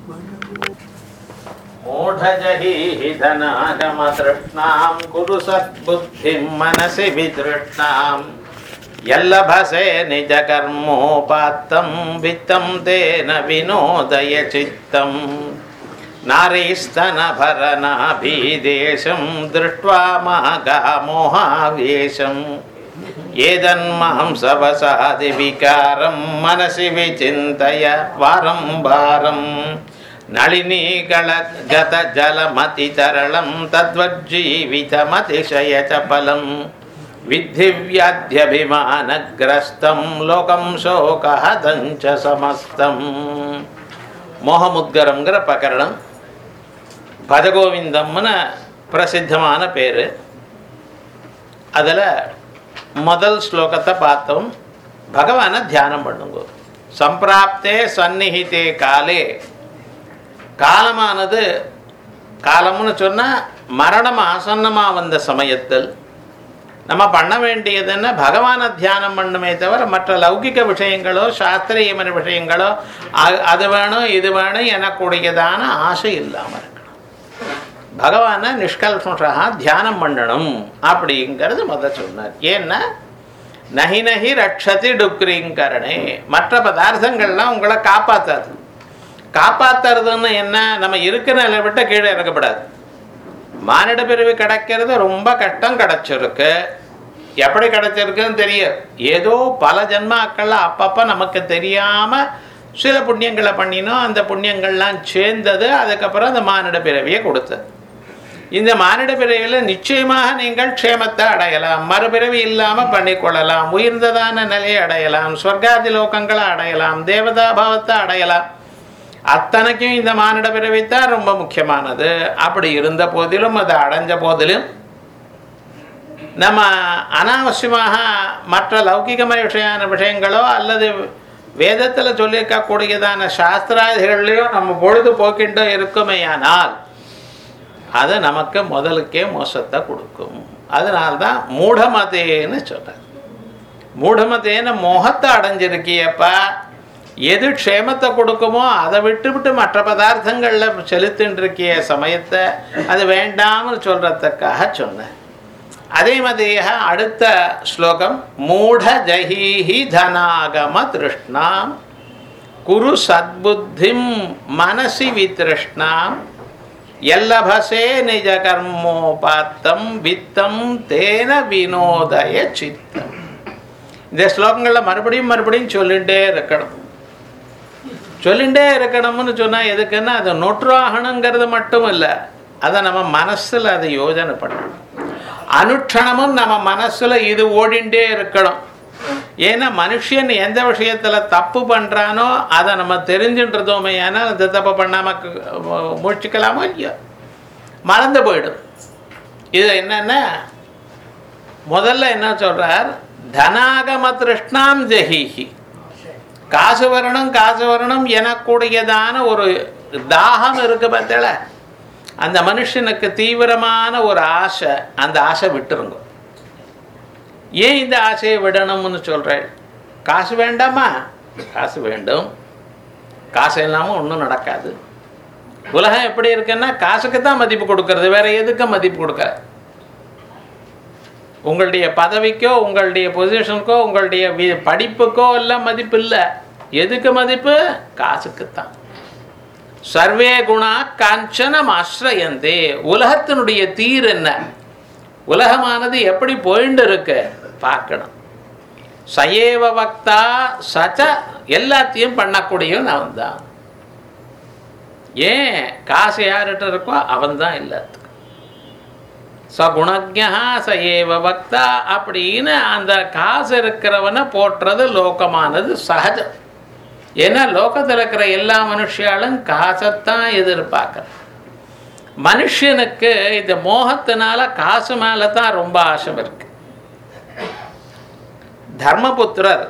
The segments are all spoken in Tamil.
मूढजहीहि धनागमतृष्णां कुरु सद्बुद्धिं मनसि वितृष्णाम् यल्लभसे निजकर्मोपात्तं वित्तं तेन विनोदय चित्तम् नारीस्तनभरनाभिदेशं दृष्ट्वा महागामोहावेशम् एदन्महं सवसादिविकारं मनसि विचिन्तय वारं वारं नളിनीगलगतजलमतितरलं तद्वज्जीवितमतिशयचपलं विद्धि व्याध्यभिमानग्रस्तं लोकं शोकहतं च समस्तं மோகமுத்கரம்ங்கிற பிரகரணம் பதகோவிந்தம்னு பிரசித்தமான பேர் அதில் முதல் ஸ்லோகத்தை பார்த்தோம் பகவானை தியானம் பண்ணுங்க சம்பிராப்தே சந்நிஹிதே காலே காலமானது காலம்னு சொன்னால் மரணம் ஆசன்னமாக வந்த சமயத்தில் நம்ம பண்ண வேண்டியதுன்னா பகவானை தியானம் பண்ணுமே தவிர மற்ற லௌகிக விஷயங்களோ சாஸ்திரியமான விஷயங்களோ அ- அது வேணும் இது வேணும் எனக்கூடியதான ஆசை இல்லாமல் இருக்கணும் பகவானை நிஷ்கல்மஷா தியானம் பண்ணணும் அப்படிங்கிறது முத சொன்னார் ஏன்னா நஹி நஹி ரட்சதி டுக்ரிங்கரணே மற்ற பதார்த்தங்கள்லாம் உங்களை காப்பாத்தாது காப்பாத்துறதுன்னு என்ன நம்ம இருக்கிற நிலை விட்டு கீழே இறக்கப்படாது மானிட பிரிவு கிடைக்கிறது ரொம்ப கஷ்டம் கிடைச்சிருக்கு எப்படி கிடைச்சிருக்குன்னு தெரியும் ஏதோ பல ஜென்மாக்கள்ல அப்பப்போ நமக்கு தெரியாம சில புண்ணியங்களை பண்ணினோம் அந்த புண்ணியங்கள்லாம் சேர்ந்தது அதுக்கப்புறம் அந்த மானிட பிறவியை கொடுத்தது இந்த மானிட பிறவியில் நிச்சயமாக நீங்கள் க்ஷேமத்தை அடையலாம் மறுபிறவி இல்லாமல் பண்ணிக்கொள்ளலாம் உயர்ந்ததான நிலையை அடையலாம் சொர்க்காதி லோகங்களை அடையலாம் தேவதா பாவத்தை அடையலாம் அத்தனைக்கும் இந்த மானிட பிறவித்தான் ரொம்ப முக்கியமானது அப்படி இருந்த போதிலும் அதை அடைஞ்ச போதிலும் நம்ம அனாவசியமாக மற்ற லௌகிகமான விஷயான விஷயங்களோ அல்லது வேதத்தில் சொல்லியிருக்கக்கூடியதான சாஸ்திராதிகள்லையோ நம்ம பொழுது போக்கிண்டோ இருக்குமேயானால் அது நமக்கு முதலுக்கே மோசத்தை கொடுக்கும் அதனால்தான் மூடமதேன்னு சொல்கிறார் மூடமதேன்னு மோகத்தை அடைஞ்சிருக்கியப்பா எது க்ஷேமத்தை கொடுக்குமோ அதை விட்டு விட்டு மற்ற பதார்த்தங்களில் செலுத்தின்னு இருக்கிய சமயத்தை அது வேண்டாம்னு சொல்கிறதுக்காக சொன்னேன் அதே மாதிரியாக அடுத்த ஸ்லோகம் மூட ஜஹீஹி தனாகம திருஷ்ணாம் குரு சத்புத்திம் மனசி வித்ருஷ்ணாம் எல்லபசே நிஜ கர்மோபாத்தம் வித்தம் தேன வினோதய சித்தம் இந்த ஸ்லோகங்களில் மறுபடியும் மறுபடியும் சொல்லிகிட்டே இருக்கணும் சொல்லிகிட்டே இருக்கணும்னு சொன்னால் எதுக்குன்னா அது நொற்றாகணுங்கிறது மட்டும் இல்லை அதை நம்ம மனசில் அதை யோஜனை பண்ணணும் அனுட்சணமும் நம்ம மனசில் இது ஓடிண்டே இருக்கணும் ஏன்னா மனுஷன் எந்த விஷயத்தில் தப்பு பண்ணுறானோ அதை நம்ம தெரிஞ்சுன்றதோமே ஆனால் அந்த தப்பு பண்ணாமல் முடிச்சுக்கலாமோ இல்லையோ மறந்து போயிடும் இது என்னன்னா முதல்ல என்ன சொல்றார் தனாகம திருஷ்ணாம் ஜஹீஹி காசு வரணும் காசு வரணும் எனக்கூடியதான ஒரு தாகம் இருக்கு பார்த்தல அந்த மனுஷனுக்கு தீவிரமான ஒரு ஆசை அந்த ஆசை விட்டுருங்க ஏன் இந்த ஆசையை விடணும்னு சொல்கிறேன் காசு வேண்டாமா காசு வேண்டும் காசு இல்லாமல் ஒன்றும் நடக்காது உலகம் எப்படி இருக்குன்னா காசுக்கு தான் மதிப்பு கொடுக்கறது வேற எதுக்கும் மதிப்பு கொடுக்காது உங்களுடைய பதவிக்கோ உங்களுடைய பொசிஷனுக்கோ உங்களுடைய வி- படிப்புக்கோ எல்லாம் மதிப்பு இல்லை எதுக்கு மதிப்பு காசுக்கு தான் சர்வே குணா காஞ்சனம் ஆசிரயந்தே உலகத்தினுடைய தீர் என்ன உலகமானது எப்படி போயிட்டு இருக்கு பார்க்கணும் சயேவ வக்தா சச்ச எல்லாத்தையும் பண்ணக்கூடியவன் அவன் தான் ஏன் காசு யார்கிட்ட இருக்கோ அவன் தான் எல்லாத்துக்கும் சகுணஜா ச ஏவ பக்தா அப்படின்னு அந்த காசு இருக்கிறவனை போற்றுறது லோகமானது சகஜம் ஏன்னா லோகத்தில் இருக்கிற எல்லா மனுஷியாலும் காசைத்தான் எதிர்பார்க்குற மனுஷனுக்கு இந்த மோகத்தினால காசு மேலே தான் ரொம்ப ஆசை இருக்கு தர்மபுத்திரர்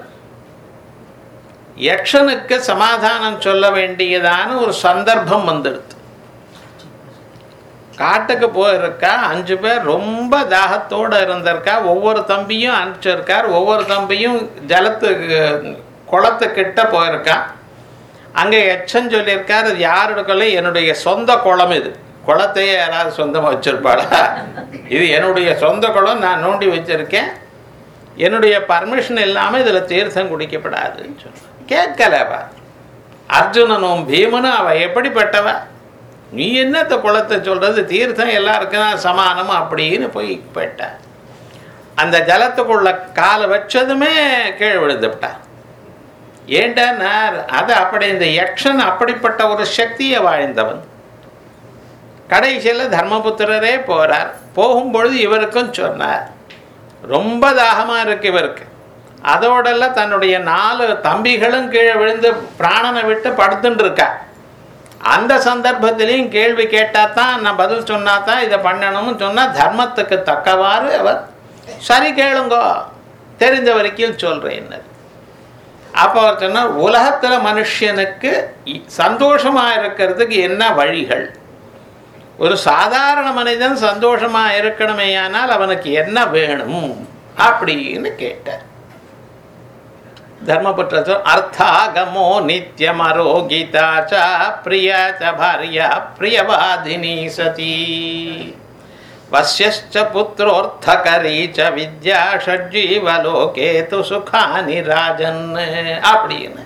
யக்ஷனுக்கு சமாதானம் சொல்ல வேண்டியதான ஒரு சந்தர்ப்பம் வந்துடுது காட்டுக்கு போயிருக்கா அஞ்சு பேர் ரொம்ப தாகத்தோடு இருந்திருக்கா ஒவ்வொரு தம்பியும் அனுப்பிச்சிருக்கார் ஒவ்வொரு தம்பியும் ஜலத்துக்கு குளத்துக்கிட்ட போயிருக்கான் அங்கே எச்சன் சொல்லியிருக்கார் அது யாரோட கொலை என்னுடைய சொந்த குளம் இது குளத்தையே யாராவது சொந்தமாக வச்சிருப்பாளா இது என்னுடைய சொந்த குளம் நான் நோண்டி வச்சிருக்கேன் என்னுடைய பர்மிஷன் இல்லாமல் இதில் தீர்த்தம் குடிக்கப்படாதுன்னு சொன்னான் கேட்கலவா அர்ஜுனனும் பீமனும் அவ எப்படிப்பட்டவ நீ என்னத்த குளத்தை சொல்றது தீர்த்தம் எல்லாருக்கும் தான் சமானம் அப்படின்னு போய் போயிட்ட அந்த ஜலத்துக்குள்ள காலை வச்சதுமே கீழே விழுந்துவிட்டா ஏண்டா நான் அது அப்படி இந்த யக்ஷன் அப்படிப்பட்ட ஒரு சக்தியை வாழ்ந்தவன் கடைசியில் தர்மபுத்திரரே போறார் போகும்பொழுது இவருக்கும் சொன்னார் ரொம்ப தாகமா இருக்கு இவருக்கு அதோடெல்லாம் தன்னுடைய நாலு தம்பிகளும் கீழே விழுந்து பிராணனை விட்டு படுத்துட்டு இருக்கா அந்த சந்தர்ப்பத்திலையும் கேள்வி கேட்டால் தான் நான் பதில் சொன்னா தான் இதை பண்ணணும்னு சொன்னால் தர்மத்துக்கு தக்கவாறு அவர் சரி கேளுங்கோ தெரிஞ்ச வரைக்கும் சொல்கிறேன் அப்போ அவர் சொன்னார் உலகத்தில் மனுஷனுக்கு இ- சந்தோஷமா இருக்கிறதுக்கு என்ன வழிகள் ஒரு சாதாரண மனிதன் சந்தோஷமா இருக்கணுமேயானால் அவனுக்கு என்ன வேணும் அப்படின்னு கேட்டார் தர்மபுத்திர அர்த்தாகமோ நித்தியமரோகிதா ச பிரியா ச பாரியா பிரியவாதினி சதி வசியச்ச புத்திரோர்த்தகரி ச வித்யா ஷட்ஜீவலோகே து சுகானி ராஜன் அப்படின்னு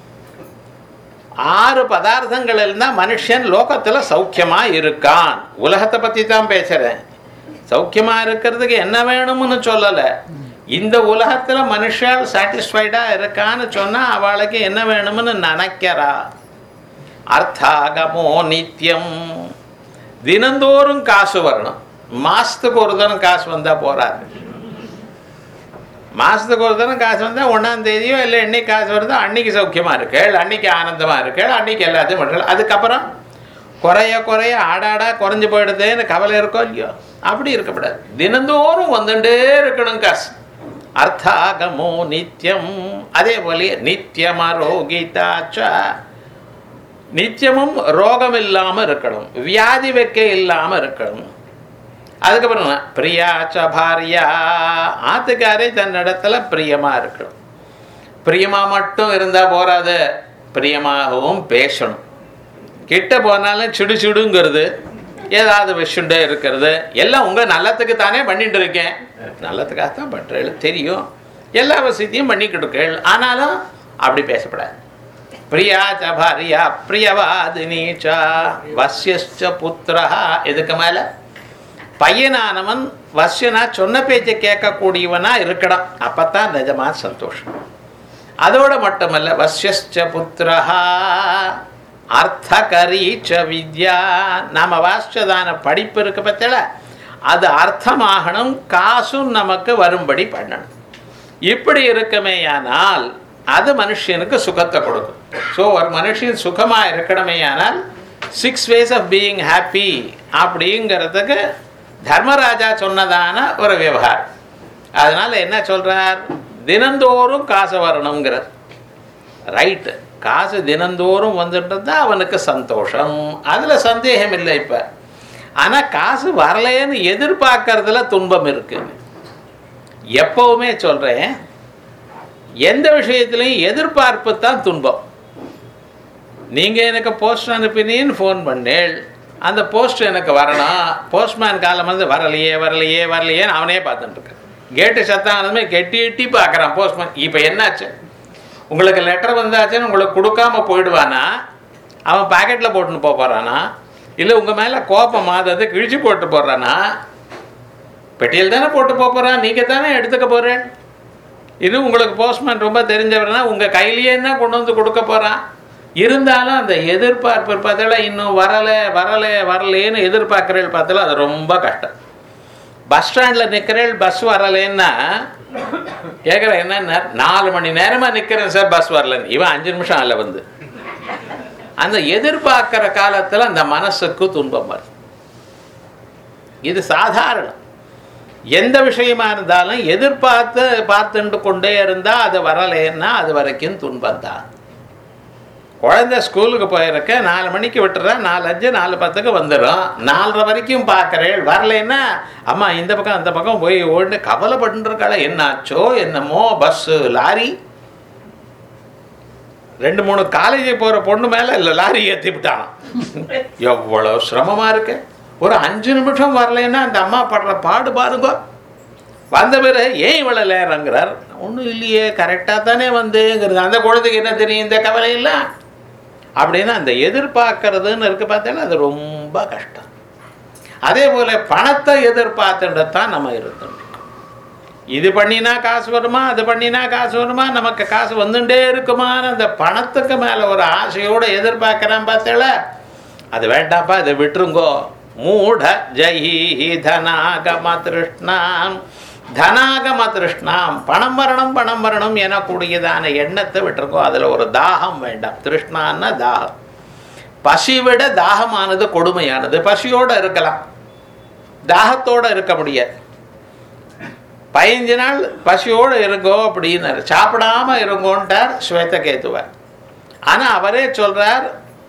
ஆறு பதார்த்தங்கள் இருந்தால் மனுஷன் லோகத்துல சௌக்கியமா இருக்கான் உலகத்தை பத்தி தான் பேசுறேன் சௌக்கியமா இருக்கிறதுக்கு என்ன வேணும்னு சொல்லல இந்த உலகத்துல மனுஷால் சாட்டிஸ்ஃபைடா இருக்கான்னு சொன்னா அவளுக்கு என்ன வேணும்னு நினைக்கிறா அர்த்தாகமோ நித்தியம் தினந்தோறும் காசு வரணும் மாசத்துக்கு ஒரு தரம் காசு வந்தா போறாது மாசத்துக்கு ஒரு தரம் காசு வந்தால் ஒன்றாம் தேதியோ இல்லை என்னைக்கு காசு வருதோ அன்னைக்கு சௌக்கியமா இருக்கேள் அன்னைக்கு ஆனந்தமா இருக்கேள் அன்னைக்கு எல்லாத்தையும் பண்ணுறேன் அதுக்கப்புறம் குறைய குறைய ஆடாடா குறைஞ்சு போயிடுதேன்னு கவலை இருக்கோ இல்லையோ அப்படி இருக்கக்கூடாது தினந்தோறும் வந்துட்டே இருக்கணும் காசு அர்த்தாகமோ நித்தியம் அதே போல நித்தியமரோகிதாச்ச நித்தியமும் ரோகம் இல்லாம இருக்கணும் வியாதி வெக்க இல்லாம இருக்கணும் அதுக்கப்புறம் என்ன? பிரியாச்ச பாரியா ஆத்துக்காரே தன்னிடத்துல பிரியமா இருக்கணும் பிரியமா மட்டும் இருந்தா போறாது பிரியமாகவும் பேசணும் கிட்ட போனாலும் சுடு சுடுங்கிறது ஏதாவது விஷுண்டே இருக்கிறது எல்லாம் உங்க நல்லத்துக்கு தானே பண்ணிட்டு இருக்கேன் நல்லத்துக்காக தான் பண்றேன் தெரியும் எல்லா வசதியும் பண்ணிக்கிட்டு இருக்கேள் ஆனாலும் அப்படி பேசப்படாது பிரியா ச பாரியா பிரியவாதினி ச வசியச்ச புத்திரா இதுக்கு மேல பையனானவன் வசியனா சொன்ன பேச்சை கேட்கக்கூடியவனா இருக்கணும் அப்பத்தான் நிஜமா சந்தோஷம் அதோட மட்டுமல்ல வசியச்ச புத்திரஹா அர்த்தகரி ச வித்யா நாம வாசிச்சதான படிப்பு இருக்கு பத்தில அது அர்த்தமாகணும் காசும் நமக்கு வரும்படி பண்ணணும் இப்படி இருக்குமேயானால் அது மனுஷனுக்கு சுகத்தை கொடுக்கும் ஸோ ஒரு மனுஷன் சுகமா இருக்கணுமேயானால் six ways of being happy அப்படிங்கிறதுக்கு தர்மராஜா சொன்னதான ஒரு விவகாரம் அதனால என்ன சொல்றார் தினந்தோறும் காசு வரணுங்கிறார் ரைட்டு காசு தினந்தோறும் வந்துட்டு தான் அவனுக்கு சந்தோஷம் அதில் சந்தேகம் இல்லை இப்போ ஆனால் காசு வரலைன்னு எதிர்பார்க்கறதுல துன்பம் இருக்கு எப்பவுமே சொல்கிறேன் எந்த விஷயத்துலையும் எதிர்பார்ப்பு தான் துன்பம் நீங்கள் எனக்கு போஸ்ட் அனுப்பினீன்னு ஃபோன் பண்ணேள் அந்த போஸ்ட் எனக்கு வரணும் போஸ்ட்மேன் காலம் வந்து வரலையே வரலையே வரலையேன்னு அவனே பார்த்துட்டு இருக்கான் கேட்டு சத்தானதுமே கெட்டி எட்டி பார்க்குறான் போஸ்ட்மேன் இப்போ என்னாச்சு உங்களுக்கு லெட்டர் வந்தாச்சுன்னு உங்களுக்கு கொடுக்காம போயிடுவானா அவன் பாக்கெட்டில் போட்டுன்னு போக போகிறானா இல்லை உங்கள் மேலே கோபம் மாதத்தை கிழிச்சு போட்டு போடுறானா பெட்டியில் தானே போட்டு போக போகிறான் நீங்கள் தானே எடுத்துக்க போகிறேன் இது உங்களுக்கு போஸ்ட்மேன் ரொம்ப தெரிஞ்சவர்னா உங்கள் கையிலேயே தான் கொண்டு வந்து கொடுக்க போகிறான் இருந்தாலும் அந்த எதிர்பார்ப்பு பார்த்தால இன்னும் வரலை வரலை வரலேன்னு எதிர்பார்க்குறேள் பார்த்தால அது ரொம்ப கஷ்டம் பஸ் ஸ்டாண்டில் நிற்கிறேள் பஸ் வரலைன்னா கேட்குறேன் என்ன நாலு மணி நேரமாக நிற்கிறேன் சார் பஸ் வரலன்னு இவன் அஞ்சு நிமிஷம் அதில் வந்து அந்த எதிர்பார்க்கிற காலத்தில் அந்த மனசுக்கு துன்பம் வரும் இது சாதாரணம் எந்த விஷயமா இருந்தாலும் எதிர்பார்த்து பார்த்துட்டு கொண்டே இருந்தால் அது வரலைன்னா அது வரைக்கும் துன்பம் தான் குழந்தை ஸ்கூலுக்கு போயிருக்க நாலு மணிக்கு விட்டுறேன் நாலு அஞ்சு நாலு பத்துக்கு வந்துடும் நாலரை வரைக்கும் பார்க்குறேன் வரலைன்னா அம்மா இந்த பக்கம் அந்த பக்கம் போய் ஓடு கவலைப்பட்டு இருக்காள என்னாச்சோ என்னமோ பஸ்ஸு லாரி ரெண்டு மூணு காலேஜ் போகிற பொண்ணு மேலே இல்லை லாரி ஏற்றி விட்டானாம் எவ்வளோ சிரமமாக இருக்கு ஒரு அஞ்சு நிமிஷம் வரலைன்னா அந்த அம்மா படுற பாடு பாருங்க வந்த பிறகு ஏன் இவ்வளோ நேரங்கிறார் ஒன்றும் இல்லையே கரெக்டாக தானே வந்துங்கிறது அந்த குழந்தைக்கு என்ன தெரியும் இந்த கவலை இல்லை அப்படின்னு அந்த எதிர்பார்க்கறதுன்னு இருக்கு பார்த்தீங்கன்னா அது ரொம்ப கஷ்டம் அதே போல் பணத்தை எதிர்பார்த்துட்டு தான் நம்ம இருந்துட்டு இது பண்ணினா காசு வருமா அது பண்ணினா காசு வருமா நமக்கு காசு வந்துட்டே இருக்குமான்னு அந்த பணத்துக்கு மேலே ஒரு ஆசையோடு எதிர்பார்க்குறான் பார்த்தல அது வேண்டாம்ப்பா இதை விட்டுருங்கோ மூட ஜெயி தனாகம திருஷ்ணாம் தனாகம திருஷ்ணாம் பணம் வரணும் பணம் வரணும் எனக்கூடியதான எண்ணத்தை விட்டுருக்கோ அதில் ஒரு தாகம் வேண்டாம் திருஷ்ணான்னா தாகம் பசி விட தாகமானது கொடுமையானது பசியோடு இருக்கலாம் தாகத்தோடு இருக்க முடியாது பதினஞ்சு நாள் பசியோடு இருங்கோ அப்படின்னாரு சாப்பிடாம இருங்கோன்ட்டார் ஸ்வேதகேதுவர் ஆனால் அவரே சொல்றார்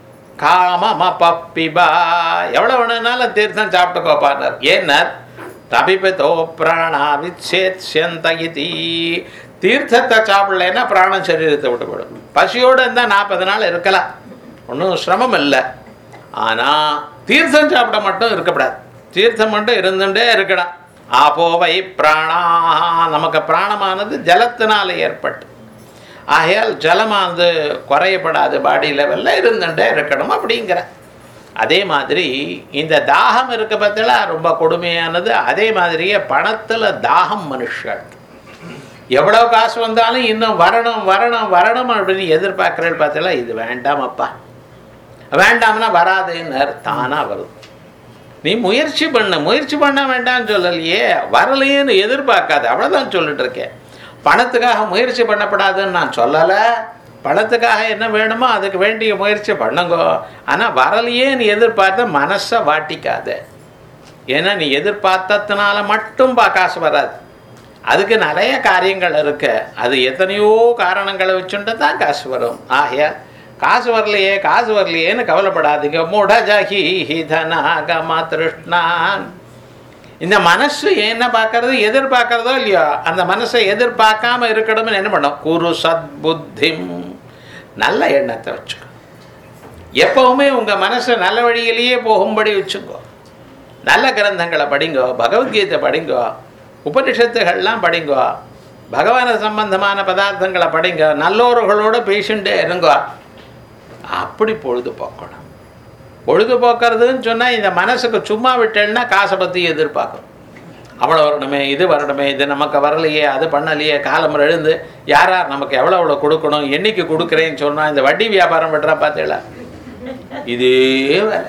காமம பப்பிபா எவ்வளோ வேணும்னாலும் தீர்த்தம் சாப்பிட்டுக்கோப்பான்னார் ஏன்னார் தபிபதோ பிராணா விச்சேத்யந்த இதி தீர்த்தத்தை சாப்பிடலைன்னா பிராணம் சரீரத்தை விட்டு போயிடும் பசியோடு இருந்தால் நாற்பது நாள் இருக்கலாம் ஒன்றும் சிரமம் இல்லை ஆனால் தீர்த்தம் சாப்பிட மட்டும் இருக்கக்கூடாது தீர்த்தம் மட்டும் இருந்துட்டே இருக்கணும் ஆபோவை பிராணா நமக்கு பிராணமானது ஜலத்தினால ஏற்பட்டு ஆகையால் ஜலமானது குறையப்படாது பாடி லெவலில் இருந்துட்டே இருக்கணும் அப்படிங்கிற அதே மாதிரி இந்த தாகம் இருக்க பற்றில ரொம்ப கொடுமையானது அதே மாதிரியே பணத்தில் தாகம் மனுஷன் எவ்வளோ காசு வந்தாலும் இன்னும் வரணும் வரணும் வரணும் அப்படின்னு எதிர்பார்க்குறேன்னு பார்த்தல இது வேண்டாமப்பா வேண்டாம்னா வராதுன்னு தானாக வருது நீ முயற்சி பண்ண முயற்சி பண்ண வேண்டாம்னு சொல்லலையே வரலையேன்னு எதிர்பார்க்காத அவ்வளோதான் சொல்லிட்டு இருக்கேன் பணத்துக்காக முயற்சி பண்ணப்படாதுன்னு நான் சொல்லலை பணத்துக்காக என்ன வேணுமோ அதுக்கு வேண்டிய முயற்சி பண்ணுங்கோ ஆனால் வரலையேன்னு எதிர்பார்த்த மனசை வாட்டிக்காத ஏன்னா நீ எதிர்பார்த்ததுனால மட்டும் பா காசு வராது அதுக்கு நிறைய காரியங்கள் இருக்கு அது எத்தனையோ காரணங்களை வச்சுட்டு தான் காசு வரும் ஆகையால் காசு வரலையே காசு வரலையேன்னு கவலைப்படாதீங்க முடஜகி தனாகம திருஷ்ணான் இந்த மனசு என்ன பார்க்கறது எதிர்பார்க்கறதோ இல்லையோ அந்த மனசை எதிர்பார்க்காம இருக்கணும்னு என்ன பண்ணும் குரு சத் புத்திம் நல்ல எண்ணத்தை வச்சுக்கோ எப்பவுமே உங்கள் மனசை நல்ல வழியிலேயே போகும்படி வச்சுக்கோ நல்ல கிரந்தங்களை படிங்கோ பகவத்கீதை படிங்கோ உபனிஷத்துகள்லாம் படிங்கோ பகவான சம்பந்தமான பதார்த்தங்களை படிங்க நல்லோர்களோட பேசிண்டே இருங்கோ அப்படி பொழுது போக்கணும் பொழுது போக்குறதுன்னு சொன்னால் இந்த மனசுக்கு சும்மா விட்டேன்னா காசை பற்றி எதிர்பார்க்கும் அவ்வளோ வரணுமே இது வரணுமே இது நமக்கு வரலையே அது பண்ணலையே காலம் எழுந்து யார் யார் நமக்கு எவ்வளோ எவ்வளோ கொடுக்கணும் என்னைக்கு கொடுக்குறேன்னு சொன்னால் இந்த வட்டி வியாபாரம் விட்டுறா பார்த்தீங்களா இதே வேலை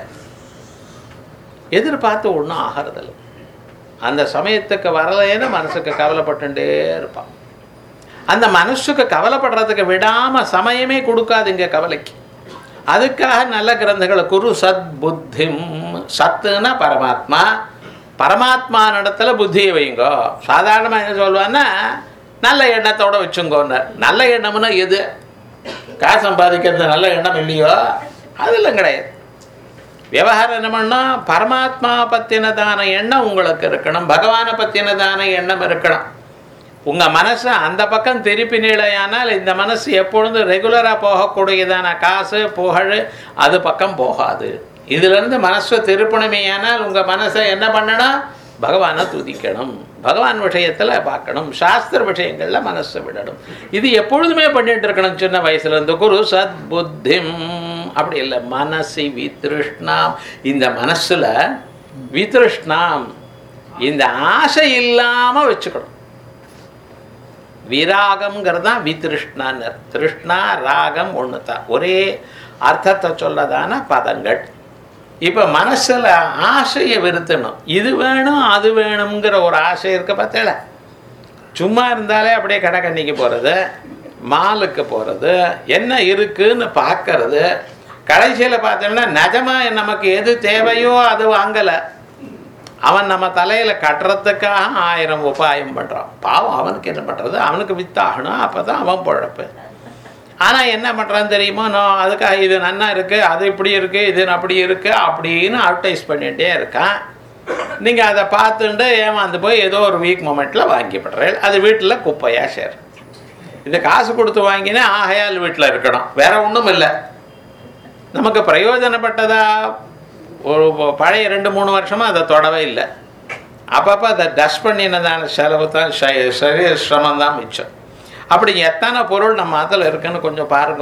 எதிர்பார்த்து ஒன்றும் ஆகிறதில்ல அந்த சமயத்துக்கு வரலைன்னு மனசுக்கு கவலைப்பட்டுட்டே இருப்பான் அந்த மனசுக்கு கவலைப்படுறதுக்கு விடாமல் சமயமே கொடுக்காதுங்க கவலைக்கு அதுக்காக நல்ல கிரந்தங்களை குரு சத் புத்திம் சத்துன்னா பரமாத்மா பரமாத்மா இடத்துல புத்தியை வைங்கோ சாதாரணமாக என்ன சொல்லுவான்னா நல்ல எண்ணத்தோட வச்சுங்கோன்னார் நல்ல எண்ணம்னா எது காசு சம்பாதிக்கிறது நல்ல எண்ணம் இல்லையோ அதெல்லாம் கிடையாது விவகாரம் என்ன பண்ணால் பரமாத்மா பற்றினதான எண்ணம் உங்களுக்கு இருக்கணும் பகவானை பற்றினதான எண்ணம் இருக்கணும் உங்கள் மனசை அந்த பக்கம் திருப்பினீழையானால் இந்த மனசு எப்பொழுதும் ரெகுலராக போகக்கூடியதான காசு புகழ் அது பக்கம் போகாது இதிலிருந்து மனசை திருப்பணுமேயானால் உங்கள் மனசை என்ன பண்ணணும் பகவானை துதிக்கணும் பகவான் விஷயத்தில் பார்க்கணும் சாஸ்திர விஷயங்களில் மனசை விடணும் இது எப்பொழுதுமே பண்ணிட்டு இருக்கணும் சின்ன வயசுலேருந்து குரு சத் புத்திம் அப்படி இல்லை மனசி வித்ருஷ்ணாம் இந்த மனசில் வித்ருஷ்ணாம் இந்த ஆசை இல்லாமல் வச்சுக்கணும் விராகம்ங்கிறது தான் வித்ருஷ்ணான்னர் திருஷ்ணா ராகம் ஒன்று தான் ஒரே அர்த்தத்தை சொல்லதான பதங்கள் இப்போ மனசில் ஆசையை விருத்தணும் இது வேணும் அது வேணுங்கிற ஒரு ஆசை இருக்க பார்த்தேல சும்மா இருந்தாலே அப்படியே கடைக்கண்ணிக்கு போகிறது மாலுக்கு போகிறது என்ன இருக்குன்னு பார்க்கறது கடைசியில் பார்த்தோம்னா நிஜமாக நமக்கு எது தேவையோ அது வாங்கலை அவன் நம்ம தலையில் கட்டுறதுக்காக ஆயிரம் உபாயம் பண்ணுறான் பாவம் அவனுக்கு என்ன பண்ணுறது அவனுக்கு வித்தாகணும் அப்போ தான் அவன் பொழப்பு ஆனால் என்ன பண்ணுறான்னு தெரியுமோ நான் அதுக்காக இது நன்னா இருக்குது அது இப்படி இருக்குது இது அப்படி இருக்குது அப்படின்னு அட்வர்டைஸ் பண்ணிகிட்டே இருக்கான் நீங்கள் அதை பார்த்துட்டு ஏமாந்து போய் ஏதோ ஒரு வீக் மூமெண்ட்டில் வாங்கிப்படுறேன் அது வீட்டில் குப்பையாக சேரும் இந்த காசு கொடுத்து வாங்கினா ஆகையால் வீட்டில் இருக்கணும் வேற ஒன்றும் இல்லை நமக்கு பிரயோஜனப்பட்டதா ஒரு பழைய ரெண்டு மூணு வருஷமாக அதை தொடவே இல்லை அப்பப்போ அதை டஸ்ட் பண்ணினதான செலவு தான் ச- சரீர சிரமம் தான் மிச்சம் அப்படி எத்தனை பொருள் நம்ம அதில் இருக்குன்னு கொஞ்சம் பாருங்க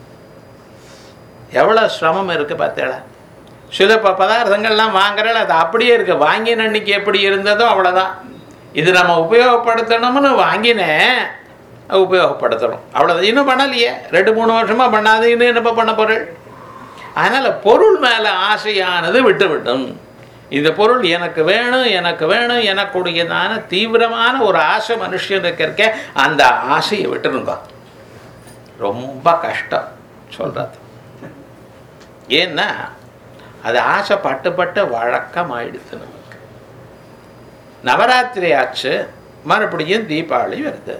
எவ்வளோ சிரமம் இருக்குது பார்த்தேடா சில ப பதார்த்தங்கள்லாம் வாங்குறாள் அது அப்படியே இருக்குது வாங்கின அன்னைக்கு எப்படி இருந்ததோ அவ்வளோதான் இது நம்ம உபயோகப்படுத்தணும்னு வாங்கினேன் அது உபயோகப்படுத்தணும் அவ்வளோதான் இன்னும் பண்ணலையே ரெண்டு மூணு வருஷமாக பண்ணாது இன்னும் என்னப்பா பண்ண பொருள் அதனால் பொருள் மேலே ஆசையானது விட்டு விட்டும் இந்த பொருள் எனக்கு வேணும் எனக்கு வேணும் எனக்குடையதான தீவிரமான ஒரு ஆசை மனுஷனுக்கு இருக்க அந்த ஆசையை விட்டுருங்க ரொம்ப கஷ்டம் சொல்கிறது ஏன்னா அது ஆசை பட்டு பட்டு வழக்கமாயிடுது நமக்கு நவராத்திரி ஆச்சு மறுபடியும் தீபாவளி வருது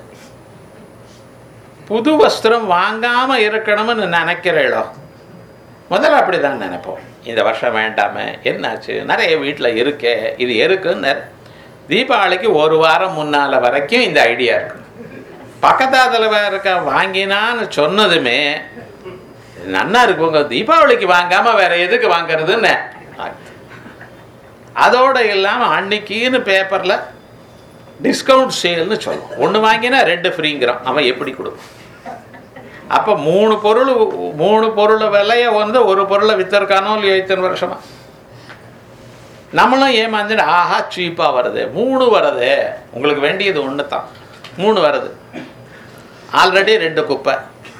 புது வஸ்திரம் வாங்காம இருக்கணும்னு நினைக்கிறீளோ முதல்ல அப்படிதான் நினைப்போம் இந்த வருஷம் வேண்டாமே என்னாச்சு நிறைய வீட்டில் இருக்கே இது இருக்குன்னு தீபாவளிக்கு ஒரு வாரம் முன்னால வரைக்கும் இந்த ஐடியா இருக்கு பக்கத்தாத்துல இருக்க வாங்கினான்னு சொன்னதுமே நன்னா இருக்குங்க தீபாவளிக்கு வாங்காம வேற எதுக்கு வாங்குறதுன்னு அதோட இல்லாம அன்னைக்குன்னு பேப்பர்ல டிஸ்கவுண்ட் சேல்னு சொல்லுவோம் ஒன்று வாங்கினா ரெண்டு ஃப்ரீங்கிறான் அவன் எப்படி கொடுக்கும் அப்போ மூணு பொருள் மூணு பொருள் விலையை வந்து ஒரு பொருளை வித்திருக்கானோ இல்லையோ இத்தனை வருஷமா நம்மளும் ஏமாந்துட்டு ஆஹா சீப்பாக வருது மூணு வருது உங்களுக்கு வேண்டியது ஒன்று தான் மூணு வருது ஆல்ரெடி ரெண்டு குப்பை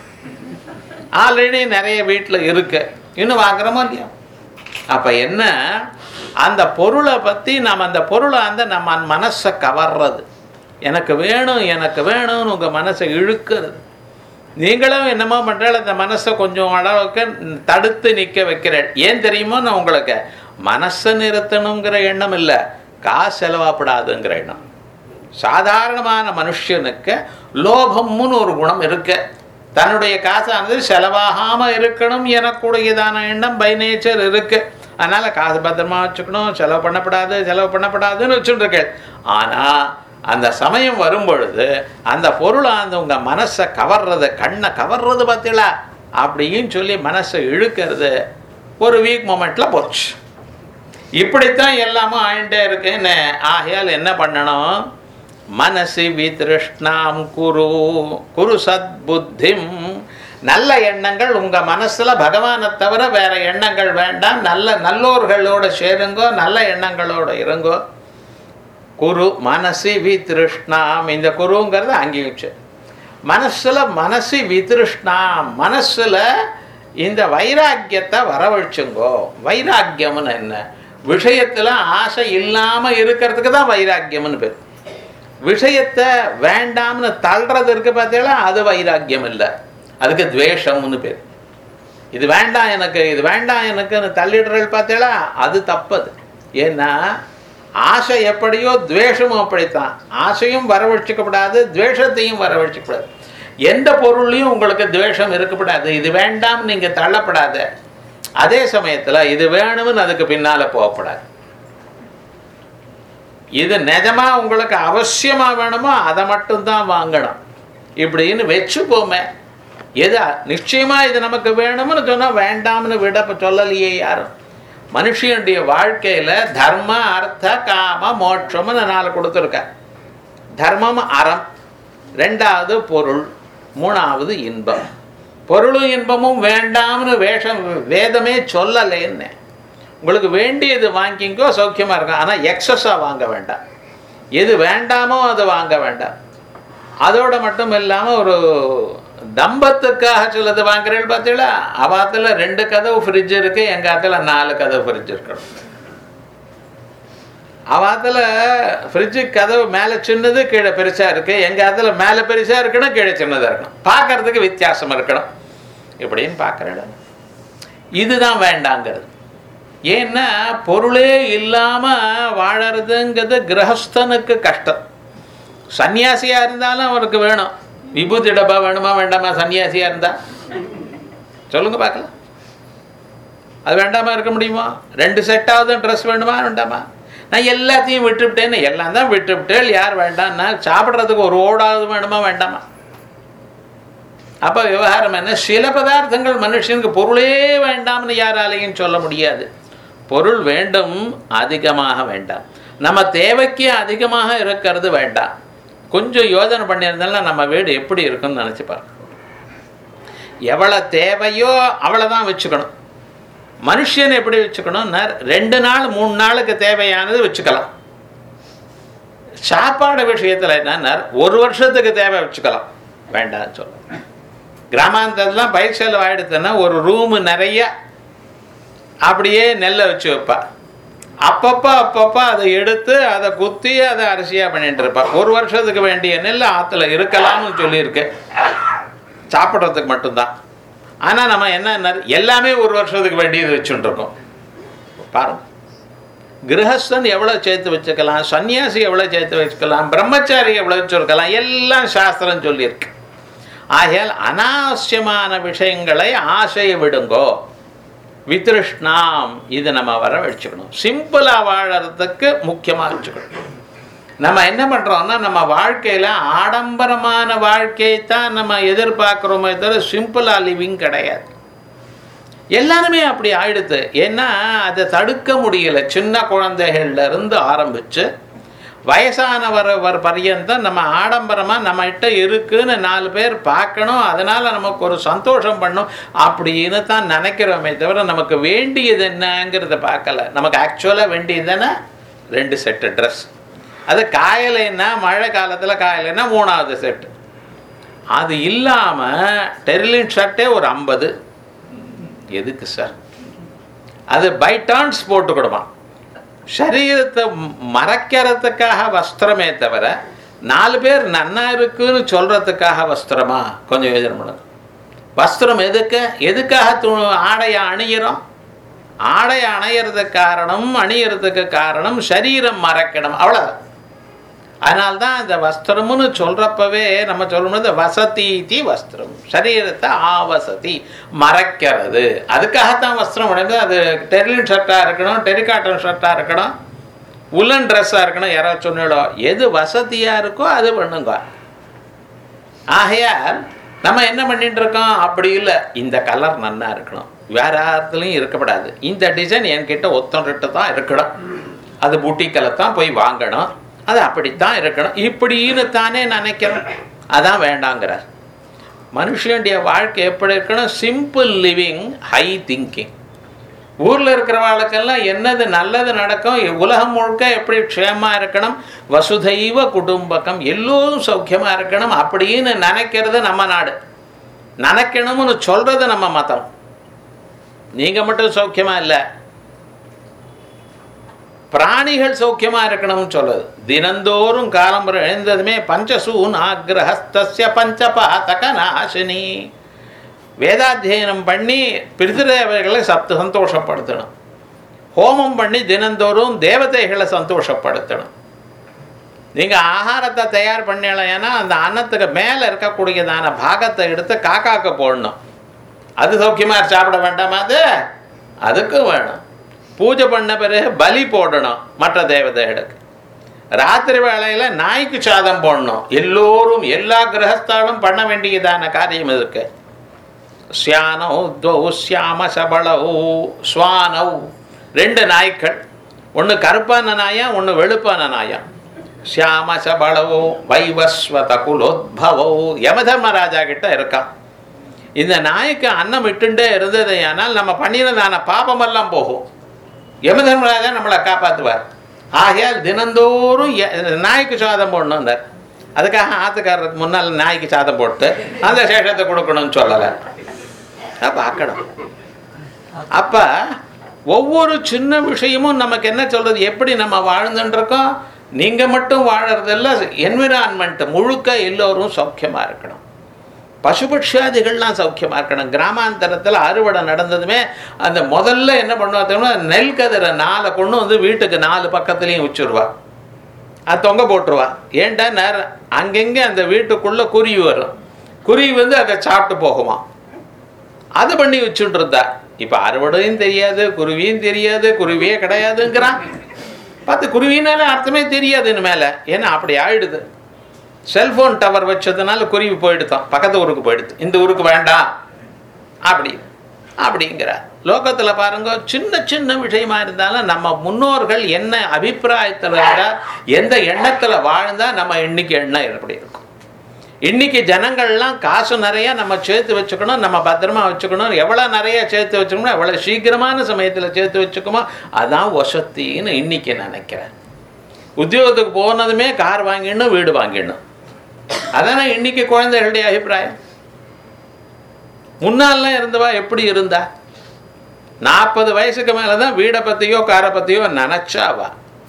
ஆல்ரெடி நிறைய வீட்டில் இருக்கு இன்னும் வாங்குறோமோ இல்லையா அப்போ என்ன அந்த பொருளை பற்றி நம்ம அந்த பொருளை அந்த நம்ம மனசை கவர்றது எனக்கு வேணும் எனக்கு வேணும்னு உங்கள் மனசை இழுக்கிறது நீங்களும் என்னமோ பண்ணுறாள் அந்த மனசை கொஞ்சம் அளவுக்கு தடுத்து நிற்க வைக்கிறேன் ஏன் தெரியுமோ நான் உங்களுக்கு மனசை நிறுத்தணுங்கிற எண்ணம் இல்லை காசு செலவாப்படாதுங்கிற எண்ணம் சாதாரணமான மனுஷனுக்கு லோபம்னு ஒரு குணம் இருக்கு தன்னுடைய காசானது செலவாகாம இருக்கணும் எனக்குடையதான எண்ணம் பை நேச்சர் இருக்கு அதனால காசு பத்திரமா வச்சுக்கணும் செலவு பண்ணப்படாது செலவு பண்ணப்படாதுன்னு வச்சுட்டு இருக்கேன் ஆனா அந்த சமயம் வரும் பொழுது அந்த பொருளை அந்த உங்க மனசை கவர்றது கண்ணை கவர்றது பார்த்தீங்களா அப்படின்னு சொல்லி மனசை இழுக்கிறது ஒரு வீக் மொமெண்ட்ல போச்சு இப்படித்தான் எல்லாமும் ஆயிட்டே இருக்குன்னு ஆகையால் என்ன பண்ணணும் மனசி விதிருஷ்ணாம் குரு குரு சத் புத்திம் நல்ல எண்ணங்கள் உங்க மனசுல பகவானை தவிர வேற எண்ணங்கள் வேண்டாம் நல்ல நல்லோர்களோட சேருங்கோ நல்ல எண்ணங்களோட இருங்கோ குரு மனசி விதிருஷ்ணாம் இந்த குருங்கிறது அங்கீகிச்சு மனசுல மனசு விதிருஷ்ணாம் மனசுல இந்த வைராக்கியத்தை வரவழைச்சுங்கோ வைராக்கியம்னு என்ன விஷயத்துல ஆசை இல்லாம இருக்கிறதுக்கு தான் வைராக்கியம்னு பேர் விஷயத்தை வேண்டாம்னு தள்ளுறது இருக்கு பார்த்தீங்களா அது வைராக்கியம் இல்லை அதுக்கு துவேஷம்னு பேர் இது வேண்டாம் எனக்கு இது வேண்டாம் எனக்குன்னு தள்ளிடுறல் பார்த்தீங்களா அது தப்பது ஏன்னா ஆசை எப்படியோ துவேஷமும் அப்படித்தான் ஆசையும் வரவழைச்சிக்கப்படாது துவேஷத்தையும் வரவழைச்சிக்கப்படாது எந்த பொருள்லையும் உங்களுக்கு துவேஷம் இருக்கப்படாது இது வேண்டாம் நீங்க தள்ளப்படாத அதே சமயத்துல இது வேணும்னு அதுக்கு பின்னால போகப்படாது இது நிஜமா உங்களுக்கு அவசியமா வேணுமோ அதை மட்டும்தான் வாங்கணும் இப்படின்னு வச்சு போமே எது நிச்சயமா இது நமக்கு வேணும்னு சொன்னா வேண்டாம்னு விட இப்ப சொல்லலையே யாரும் மனுஷனுடைய வாழ்க்கையில தர்ம அர்த்த காம மோட்சம்னு நாலு கொடுத்துருக்க தர்மம் அறம் ரெண்டாவது பொருள் மூணாவது இன்பம் பொருளும் இன்பமும் வேண்டாம்னு வேஷம் வேதமே சொல்லலைன்னு உங்களுக்கு வேண்டியது வாங்கிங்கோ சௌக்கியமா இருக்கும் ஆனால் எக்ஸஸாக வாங்க வேண்டாம் எது வேண்டாமோ அதை வாங்க வேண்டாம் அதோட மட்டும் இல்லாமல் ஒரு தம்பத்துக்காக சிலது வாங்குறேன்னு பார்த்தீங்களா அவாத்தில் ரெண்டு கதவு ஃப்ரிட்ஜ் இருக்கு எங்க ஆத்துல நாலு கதவு ஃப்ரிட்ஜ் இருக்கணும் அவாத்தில் ஃப்ரிட்ஜு கதவு மேலே சின்னது கீழே பெருசாக இருக்கு எங்க ஆத்துல மேலே பெருசாக இருக்கணும் கீழே சின்னதாக இருக்கணும் பார்க்கறதுக்கு வித்தியாசம் இருக்கணும் இப்படின்னு பார்க்குறேன் இதுதான் வேண்டாங்கிறது ஏன்னா பொருளே இல்லாமல் வாழறதுங்கிறது கிரகஸ்தனுக்கு கஷ்டம் சன்னியாசியாக இருந்தாலும் அவருக்கு வேணும் விபூதி டப்பா வேணுமா வேண்டாமா சன்னியாசியாக இருந்தா சொல்லுங்க பார்க்கலாம் அது வேண்டாமா இருக்க முடியுமா ரெண்டு செட்டாவது ட்ரெஸ் வேணுமா வேண்டாமா நான் எல்லாத்தையும் விட்டுவிட்டேன்னு எல்லாம் தான் விட்டுவிட்டேன் யார் வேண்டாம்னா சாப்பிட்றதுக்கு ஒரு ஓடாவது வேணுமா வேண்டாமா அப்போ விவகாரம் என்ன சில பதார்த்தங்கள் மனுஷனுக்கு பொருளே வேண்டாம்னு யாராலையும் சொல்ல முடியாது பொருள் வேண்டும் அதிகமாக வேண்டாம் நம்ம தேவைக்கு அதிகமாக இருக்கிறது வேண்டாம் கொஞ்சம் யோசனை பண்ணியிருந்தாலும் நம்ம வீடு எப்படி இருக்கும்னு நினச்சி பாருங்க எவ்வளோ தேவையோ அவ்வளோ தான் வச்சுக்கணும் மனுஷன் எப்படி வச்சுக்கணும்னா ரெண்டு நாள் மூணு நாளுக்கு தேவையானது வச்சுக்கலாம் சாப்பாடு விஷயத்தில் என்னன்னா ஒரு வருஷத்துக்கு தேவை வச்சுக்கலாம் வேண்டாம்னு சொல்லுவேன் கிராமாந்தரத்துலாம் பயிர் செலவு ஆகிடுதுன்னா ஒரு ரூமு நிறைய அப்படியே நெல்லை வச்சு வைப்பா அப்பப்போ அப்பப்போ அதை எடுத்து அதை குத்தி அதை அரிசியாக பண்ணிட்டு இருப்பா ஒரு வருஷத்துக்கு வேண்டிய நெல் ஆற்றுல இருக்கலாம்னு சொல்லியிருக்கு சாப்பிட்றதுக்கு மட்டும்தான் ஆனால் நம்ம என்ன எல்லாமே ஒரு வருஷத்துக்கு வேண்டியது வச்சுட்டு இருக்கோம் பாருங்க கிரகஸ்தன் எவ்வளோ சேர்த்து வச்சுக்கலாம் சன்னியாசி எவ்வளோ சேர்த்து வச்சுக்கலாம் பிரம்மச்சாரி எவ்வளோ வச்சுருக்கலாம் எல்லாம் சாஸ்திரம் சொல்லியிருக்கு ஆகையால் அனாவசியமான விஷயங்களை ஆசையை விடுங்கோ வித்ருஷ்ணாம் இது நம்ம வர வச்சுக்கணும் சிம்பிளாக வாழறதுக்கு முக்கியமாக வச்சுக்கணும் நம்ம என்ன பண்ணுறோம்னா நம்ம வாழ்க்கையில் ஆடம்பரமான வாழ்க்கையை தான் நம்ம எதிர்பார்க்குறோமே தவிர சிம்பிளாக லிவிங் கிடையாது எல்லாருமே அப்படி ஆயிடுது ஏன்னா அதை தடுக்க முடியல சின்ன குழந்தைகள்ல இருந்து ஆரம்பித்து வயசானவர் வர் பர்யந்தம் நம்ம ஆடம்பரமாக நம்மகிட்ட இருக்குன்னு நாலு பேர் பார்க்கணும் அதனால் நமக்கு ஒரு சந்தோஷம் பண்ணும் அப்படின்னு தான் நினைக்கிறோமே தவிர நமக்கு வேண்டியது என்னங்கிறத பார்க்கல நமக்கு ஆக்சுவலாக வேண்டியது என்ன ரெண்டு செட்டு ட்ரெஸ் அது காயலைன்னா மழை காலத்தில் காயலைன்னா மூணாவது செட்டு அது இல்லாமல் டெர்லின் ஷர்ட்டே ஒரு ஐம்பது எதுக்கு சார் அது பை டான்ஸ் போட்டுக்கிடுமா சரீரத்தை மறைக்கிறதுக்காக வஸ்திரமே தவிர நாலு பேர் நன்னா இருக்குன்னு சொல்கிறதுக்காக வஸ்திரமா கொஞ்சம் யோஜனை பண்ணுங்க வஸ்திரம் எதுக்கு எதுக்காக து ஆடையை அணியிறோம் ஆடையை அணையிறதுக்கு காரணம் அணியறதுக்கு காரணம் சரீரம் மறைக்கணும் அவ்வளோதான் அதனால்தான் இந்த வஸ்திரம்னு சொல்கிறப்பவே நம்ம சொல்லணும் வசதி தி வஸ்திரம் சரீரத்தை ஆவசதி மறைக்கிறது அதுக்காகத்தான் வஸ்திரம் உடனே அது டெர்லின் ஷர்ட்டாக இருக்கணும் டெரிகாட்டன் ஷர்ட்டாக இருக்கணும் உல்லன் ட்ரெஸ்ஸாக இருக்கணும் யாராவது சொன்னிடும் எது வசதியாக இருக்கோ அது பண்ணுங்க ஆகையால் நம்ம என்ன பண்ணிட்டு இருக்கோம் அப்படி இல்லை இந்த கலர் நன்னா இருக்கணும் வேற யாரத்துலையும் இருக்கப்படாது இந்த டிசைன் என்கிட்ட ஒத்தொன்றிட்டு தான் இருக்கணும் அது பூட்டிக்கில் தான் போய் வாங்கணும் அது அப்படித்தான் இருக்கணும் இப்படின்னு தானே நினைக்கிறோம் அதான் வேண்டாங்கிறார் மனுஷனுடைய வாழ்க்கை எப்படி இருக்கணும் சிம்பிள் லிவிங் ஹை திங்கிங் ஊரில் இருக்கிறவாளுக்கெல்லாம் என்னது நல்லது நடக்கும் உலகம் முழுக்க எப்படி க்ஷேமாக இருக்கணும் வசுதைவ குடும்பக்கம் எல்லோரும் சௌக்கியமாக இருக்கணும் அப்படின்னு நினைக்கிறது நம்ம நாடு நினைக்கணும்னு சொல்கிறது நம்ம மதம் நீங்கள் மட்டும் சௌக்கியமாக இல்லை பிராணிகள் சௌக்கியமாக இருக்கணும்னு சொல்லுது தினந்தோறும் காலம்புரை எழுந்ததுமே பஞ்சசூன் ஆக்ரஹஸ்தஸ்ய பஞ்சபாதக நாசினி வேதாத்தியனம் பண்ணி பிரிதிரேவைகளை சப்த சந்தோஷப்படுத்தணும் ஹோமம் பண்ணி தினந்தோறும் தேவதைகளை சந்தோஷப்படுத்தணும் நீங்கள் ஆகாரத்தை தயார் பண்ணலைன்னா அந்த அன்னத்துக்கு மேலே இருக்கக்கூடியதான பாகத்தை எடுத்து காக்காக்கு போடணும் அது சௌக்கியமாக சாப்பிட வேண்டாமா அது அதுக்கும் வேணும் பூஜை பண்ண பிறகு பலி போடணும் மற்ற தேவதைகளுக்கு ராத்திரி வேளையில் நாய்க்கு சாதம் போடணும் எல்லோரும் எல்லா கிரகஸ்தாலும் பண்ண வேண்டியதான காரியம் இருக்கு சியானௌ துவௌ சியாம சபளௌ ஸ்வானௌ ரெண்டு நாய்க்கள் ஒன்று கருப்பான நாயா ஒன்று வெளுப்பான நாயா சியாம சபளவோ வைவஸ்வத குலோத்பவோ யமதர்மராஜா கிட்ட இருக்கான் இந்த நாய்க்கு அன்னம் விட்டுண்டே இருந்தது ஆனால் நம்ம பண்ணினதான பாபமெல்லாம் போகும் யமதர்மராஜா நம்மளை காப்பாற்றுவார் ஆகையால் தினந்தோறும் நாய்க்கு சாதம் போடணுன்னார் அதுக்காக ஆத்துக்காரருக்கு முன்னால் நாய்க்கு சாதம் போட்டு அந்த சேஷத்தை கொடுக்கணும்னு சொல்லலை பார்க்கணும் அப்போ ஒவ்வொரு சின்ன விஷயமும் நமக்கு என்ன சொல்றது எப்படி நம்ம வாழ்ந்துட்டுருக்கோம் நீங்கள் மட்டும் வாழறதில்ல என்விரான்மெண்ட் முழுக்க எல்லோரும் சௌக்கியமாக இருக்கணும் பசுபட்சாதிகள்லாம் சௌக்கியமாக இருக்கணும் கிராமாந்தரத்தில் அறுவடை நடந்ததுமே அந்த முதல்ல என்ன பண்ணுவாங்கன்னா நெல் கதிரை நாலை கொண்டு வந்து வீட்டுக்கு நாலு பக்கத்துலேயும் வச்சுருவா அது தொங்க போட்டுருவா ஏன்டா நேரம் அங்கங்கே அந்த வீட்டுக்குள்ளே குருவி வரும் குருவி வந்து அதை சாப்பிட்டு போகுமா அது பண்ணி வச்சுட்டு இருந்தா இப்போ அறுவடையும் தெரியாது குருவியும் தெரியாது குருவியே கிடையாதுங்கிறான் பார்த்து குருவினால அர்த்தமே தெரியாது இனிமேல ஏன்னா அப்படி ஆயிடுது செல்போன் டவர் வச்சதுனால குருவி போயிடுதான் பக்கத்து ஊருக்கு போயிடுது இந்த ஊருக்கு வேண்டாம் அப்படி அப்படிங்கிறார் லோகத்தில் பாருங்க சின்ன சின்ன விஷயமா இருந்தாலும் நம்ம முன்னோர்கள் என்ன அபிப்பிராயத்தில் இருந்தா எந்த எண்ணத்தில் வாழ்ந்தா நம்ம இன்னைக்கு எண்ணம் எப்படி இருக்கும் இன்னைக்கு ஜனங்கள்லாம் காசு நிறைய நம்ம சேர்த்து வச்சுக்கணும் நம்ம பத்திரமா வச்சுக்கணும் எவ்வளோ நிறைய சேர்த்து வச்சுக்கணும் எவ்வளோ சீக்கிரமான சமயத்தில் சேர்த்து வச்சுக்கோமோ அதான் வசத்தின்னு இன்னைக்கு நினைக்கிறேன் உத்தியோகத்துக்கு போனதுமே கார் வாங்கிடணும் வீடு வாங்கிடணும் அதானே இன்னைக்கு குழந்தைகளுடைய அபிப்பிராயம் முன்னாலாம் இருந்தவா எப்படி இருந்தா நாற்பது வயசுக்கு மேலே தான் வீடை பற்றியோ காரை பற்றியோ நினச்சாவா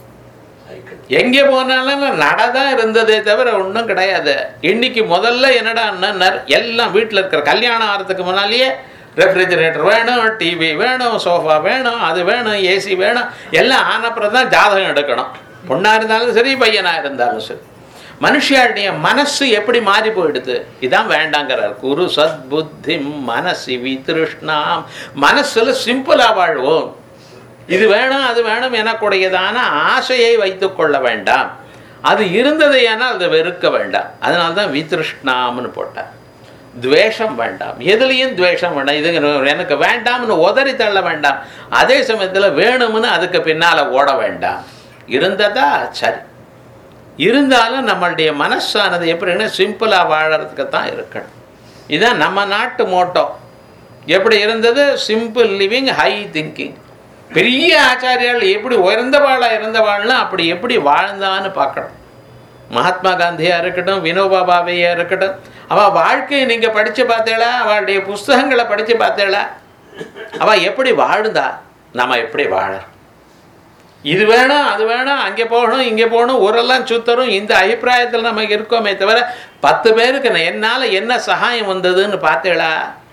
எங்கே போனாலும் நடதான் இருந்ததே தவிர ஒன்றும் கிடையாது இன்னைக்கு முதல்ல என்னடா அண்ணன் எல்லாம் வீட்டில் இருக்கிற கல்யாணம் ஆகிறதுக்கு முன்னாலேயே ரெஃப்ரிஜரேட்டர் வேணும் டிவி வேணும் சோஃபா வேணும் அது வேணும் ஏசி வேணும் எல்லாம் ஆனப்புறம் தான் ஜாதகம் எடுக்கணும் பொண்ணாக இருந்தாலும் சரி பையனாக இருந்தாலும் சரி மனுஷியாளுடைய மனசு எப்படி மாறி போயிடுது இதான் வேண்டாங்கிறார் குரு சத்புத்தி மனசி விதிருஷ்ணாம் மனசுல சிம்பிளா வாழ்வோம் இது வேணும் அது வேணும் எனக்குடையதான ஆசையை வைத்துக் கொள்ள வேண்டாம் அது இருந்தது ஏனால் அதை வெறுக்க வேண்டாம் அதனால தான் விதிருஷ்ணாம்னு போட்டார் துவேஷம் வேண்டாம் எதுலேயும் துவேஷம் வேண்டாம் இது எனக்கு வேண்டாம்னு உதறி தள்ள வேண்டாம் அதே சமயத்தில் வேணும்னு அதுக்கு பின்னால் ஓட வேண்டாம் இருந்ததா சரி இருந்தாலும் நம்மளுடைய மனசானது எப்படின்னா சிம்பிளாக வாழறதுக்கு தான் இருக்கணும் இதுதான் நம்ம நாட்டு மோட்டோ எப்படி இருந்தது சிம்பிள் லிவிங் ஹை திங்கிங் பெரிய ஆச்சாரியால் எப்படி உயர்ந்தவாளாக இருந்தவாள்னா அப்படி எப்படி வாழ்ந்தான்னு பார்க்கணும் மகாத்மா காந்தியாக இருக்கட்டும் வினோபா பாவையாக இருக்கட்டும் அவள் வாழ்க்கையை நீங்கள் படித்து பார்த்தேளா அவளுடைய புஸ்தகங்களை படித்து பார்த்தேளா அவள் எப்படி வாழ்ந்தா நம்ம எப்படி வாழறோம் இது வேணும் அது வேணும் அங்கே போகணும் இங்கே போகணும் ஊரெல்லாம் சுத்தரும் இந்த அபிப்பிராயத்தில் நம்ம இருக்கோமே தவிர பத்து பேருக்கு என்னால் என்ன சகாயம் வந்ததுன்னு பார்த்தேளா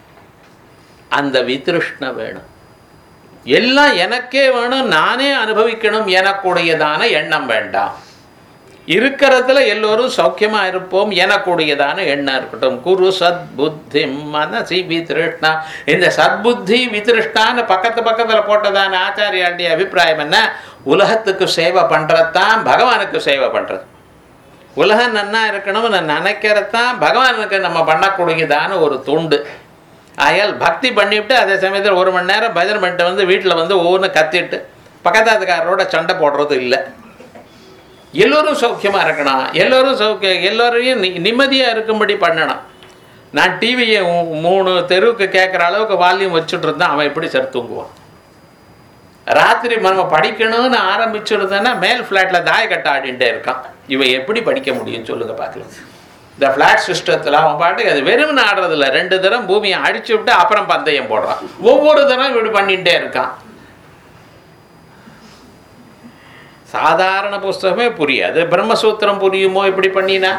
அந்த விதிருஷ்ண வேணும் எல்லாம் எனக்கே வேணும் நானே அனுபவிக்கணும் எனக்குடையதான எண்ணம் வேண்டாம் இருக்கிறதுல எல்லோரும் சௌக்கியமா இருப்போம் எனக்குடையதான எண்ணம் இருக்கட்டும் குரு சத்புத்தி மனசி விதிருஷ்ணா இந்த சத்புத்தி விதிருஷ்டான்னு பக்கத்து பக்கத்தில் போட்டதான ஆச்சாரியாண்டிய அபிப்பிராயம் என்ன உலகத்துக்கு சேவை பண்ணுறதான் பகவானுக்கு சேவை பண்ணுறது உலகம் நன்னா இருக்கணும்னு நான் நினைக்கிறதான் பகவானுக்கு நம்ம பண்ணக்கூடியதான ஒரு துண்டு ஆயால் பக்தி பண்ணிவிட்டு அதே சமயத்தில் ஒரு மணி நேரம் பஜனை பண்ணிட்டு வந்து வீட்டில் வந்து ஒவ்வொன்று கத்திட்டு பக்கத்தாத்துக்காரரோட சண்டை போடுறது இல்லை எல்லோரும் சௌக்கியமாக இருக்கணும் எல்லோரும் சௌக்கிய எல்லோரையும் நி நிம்மதியாக இருக்கும்படி பண்ணணும் நான் டிவியை மூணு தெருவுக்கு கேட்குற அளவுக்கு வால்யூம் வச்சுட்டு இருந்தேன் அவன் எப்படி சார் தூங்குவான் ராத்திரி நம்ம படிக்கணும்னு ஆரம்பிச்சுருந்தேன்னா மேல் ஃப்ளாட்டில் தாயக்கட்டை ஆடிட்டே இருக்கான் இவன் எப்படி படிக்க முடியும் சொல்லுங்க பார்க்கலாம் இந்த ஃப்ளாட் சிஸ்டத்தில் அவன் பாட்டுக்கு அது வெறும்னு ஆடுறதில்ல ரெண்டு தரம் பூமியை அடிச்சு விட்டு அப்புறம் பந்தயம் போடுறான் ஒவ்வொரு தரம் இப்படி பண்ணிகிட்டே இருக்கான் சாதாரண புஸ்தகமே புரியாது பிரம்மசூத்திரம் புரியுமோ இப்படி பண்ணினா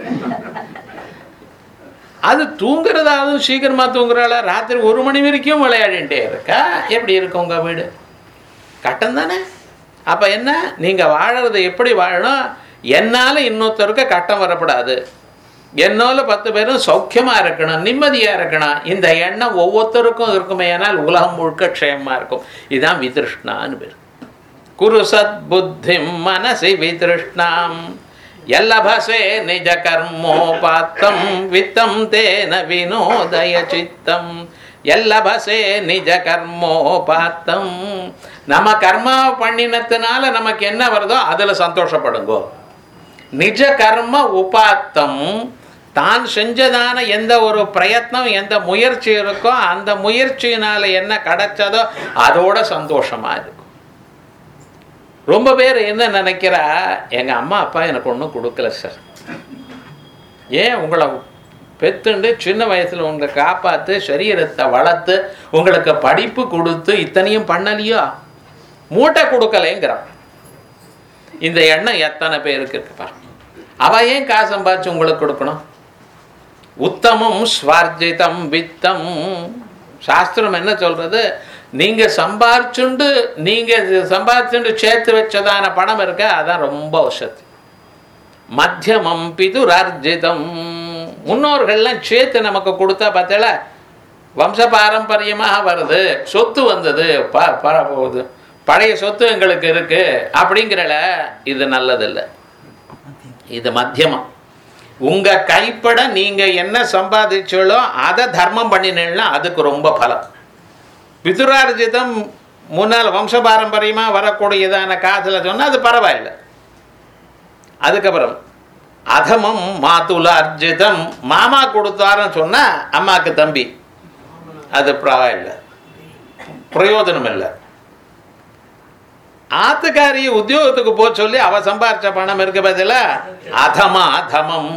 அது தூங்குறதாவது சீக்கிரமா தூங்குறாள ராத்திரி ஒரு மணி வரைக்கும் விளையாடிட்டே இருக்கா எப்படி இருக்கு உங்க வீடு கட்டம் தானே அப்ப என்ன நீங்க வாழறது எப்படி வாழணும் என்னால இன்னொருத்தருக்கு கட்டம் வரக்கூடாது என்னால பத்து பேரும் சௌக்கியமா இருக்கணும் நிம்மதியா இருக்கணும் இந்த எண்ணம் ஒவ்வொருத்தருக்கும் இருக்குமே ஆனால் உலகம் முழுக்க க்ஷேமமா இருக்கும் இதுதான் விதிருஷ்ணான்னு பேர் குரு சத்புத்தி மனசி விதிருஷ்ணாம் எல்லபசே நிஜ கர்மோபாத்தம் வித்தம் தேன வினோதய சித்தம் எல்லபசே நிஜ கர்மோபாத்தம் நம்ம கர்மா பண்ணினத்தினால நமக்கு என்ன வருதோ அதில் சந்தோஷப்படுங்கோ நிஜ கர்ம உபாத்தம் தான் செஞ்சதான எந்த ஒரு பிரயத்னம் எந்த முயற்சி இருக்கோ அந்த முயற்சியினால என்ன கிடைச்சதோ அதோட சந்தோஷமா இருக்கும் ரொம்ப பேர் என்ன நினைக்கிறா எங்கள் அம்மா அப்பா எனக்கு ஒன்றும் கொடுக்கல சார் ஏன் உங்களை பெத்துண்டு சின்ன வயசில் உங்களை காப்பாற்று சரீரத்தை வளர்த்து உங்களுக்கு படிப்பு கொடுத்து இத்தனையும் பண்ணலையோ மூட்டை கொடுக்கலைங்கிறான் இந்த எண்ணம் எத்தனை பேருக்கு இருக்கு பாருங்க அவ ஏன் காசு சம்பாதிச்சு உங்களுக்கு கொடுக்கணும் உத்தமம் ஸ்வார்ஜிதம் வித்தம் சாஸ்திரம் என்ன சொல்றது நீங்க சம்பாரிச்சுண்டு நீங்க சம்பாரிச்சுண்டு சேர்த்து வச்சதான பணம் இருக்க அதான் ரொம்ப வசதி மத்தியமம் பிதுரார்ஜிதம் முன்னோர்கள்லாம் சேர்த்து நமக்கு கொடுத்தா பார்த்தல வம்ச பாரம்பரியமாக வருது சொத்து வந்தது ப பர போகுது பழைய சொத்து எங்களுக்கு இருக்கு அப்படிங்கிறல இது நல்லதில்லை இது மத்தியமம் உங்க கைப்பட நீங்க என்ன சம்பாதிச்சீங்களோ அதை தர்மம் பண்ணினீங்கன்னா அதுக்கு ரொம்ப பலம் பிதுரார்ஜிதம் முன்னால் வம்ச பாரம்பரியமா வரக்கூடியதான காசுல சொன்னா அது பரவாயில்லை அதுக்கப்புறம் அதமம் மாத்துல அர்ஜிதம் மாமா கொடுத்தாருன்னு சொன்னா அம்மாக்கு தம்பி அது பரவாயில்லை பிரயோஜனம் இல்லை ஆத்துக்காரி உத்தியோகத்துக்கு போக சொல்லி அவ சம்பாரிச்ச பணம் இருக்க பதில அதமா அதமம்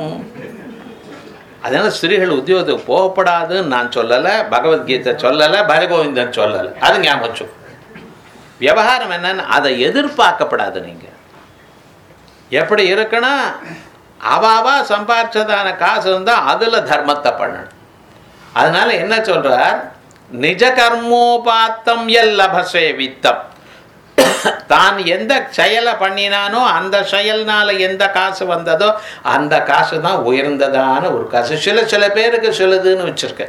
அதனால ஸ்திரீகள் உத்தியோகத்துக்கு போகப்படாதுன்னு நான் சொல்லலை பகவத்கீதை சொல்லலை பரகோவிந்தன் சொல்லலை அது ஞாபகம் வச்சுக்கோ. விவகாரம் என்னன்னு அதை எதிர்பார்க்கப்படாது நீங்க எப்படி இருக்கணும் அவாவா சம்பாரிச்சதான காசு இருந்தால் அதில் தர்மத்தை பண்ணணும் அதனால என்ன சொல்றார் நிஜ கர்மோபாத்தம் எல்லபசே வித்தம் தான் எந்த செயலை பண்ணினானோ அந்த செயல்னால எந்த காசு வந்ததோ அந்த காசு தான் உயர்ந்ததான ஒரு காசு சில சில பேருக்கு சிலதுன்னு வச்சிருக்க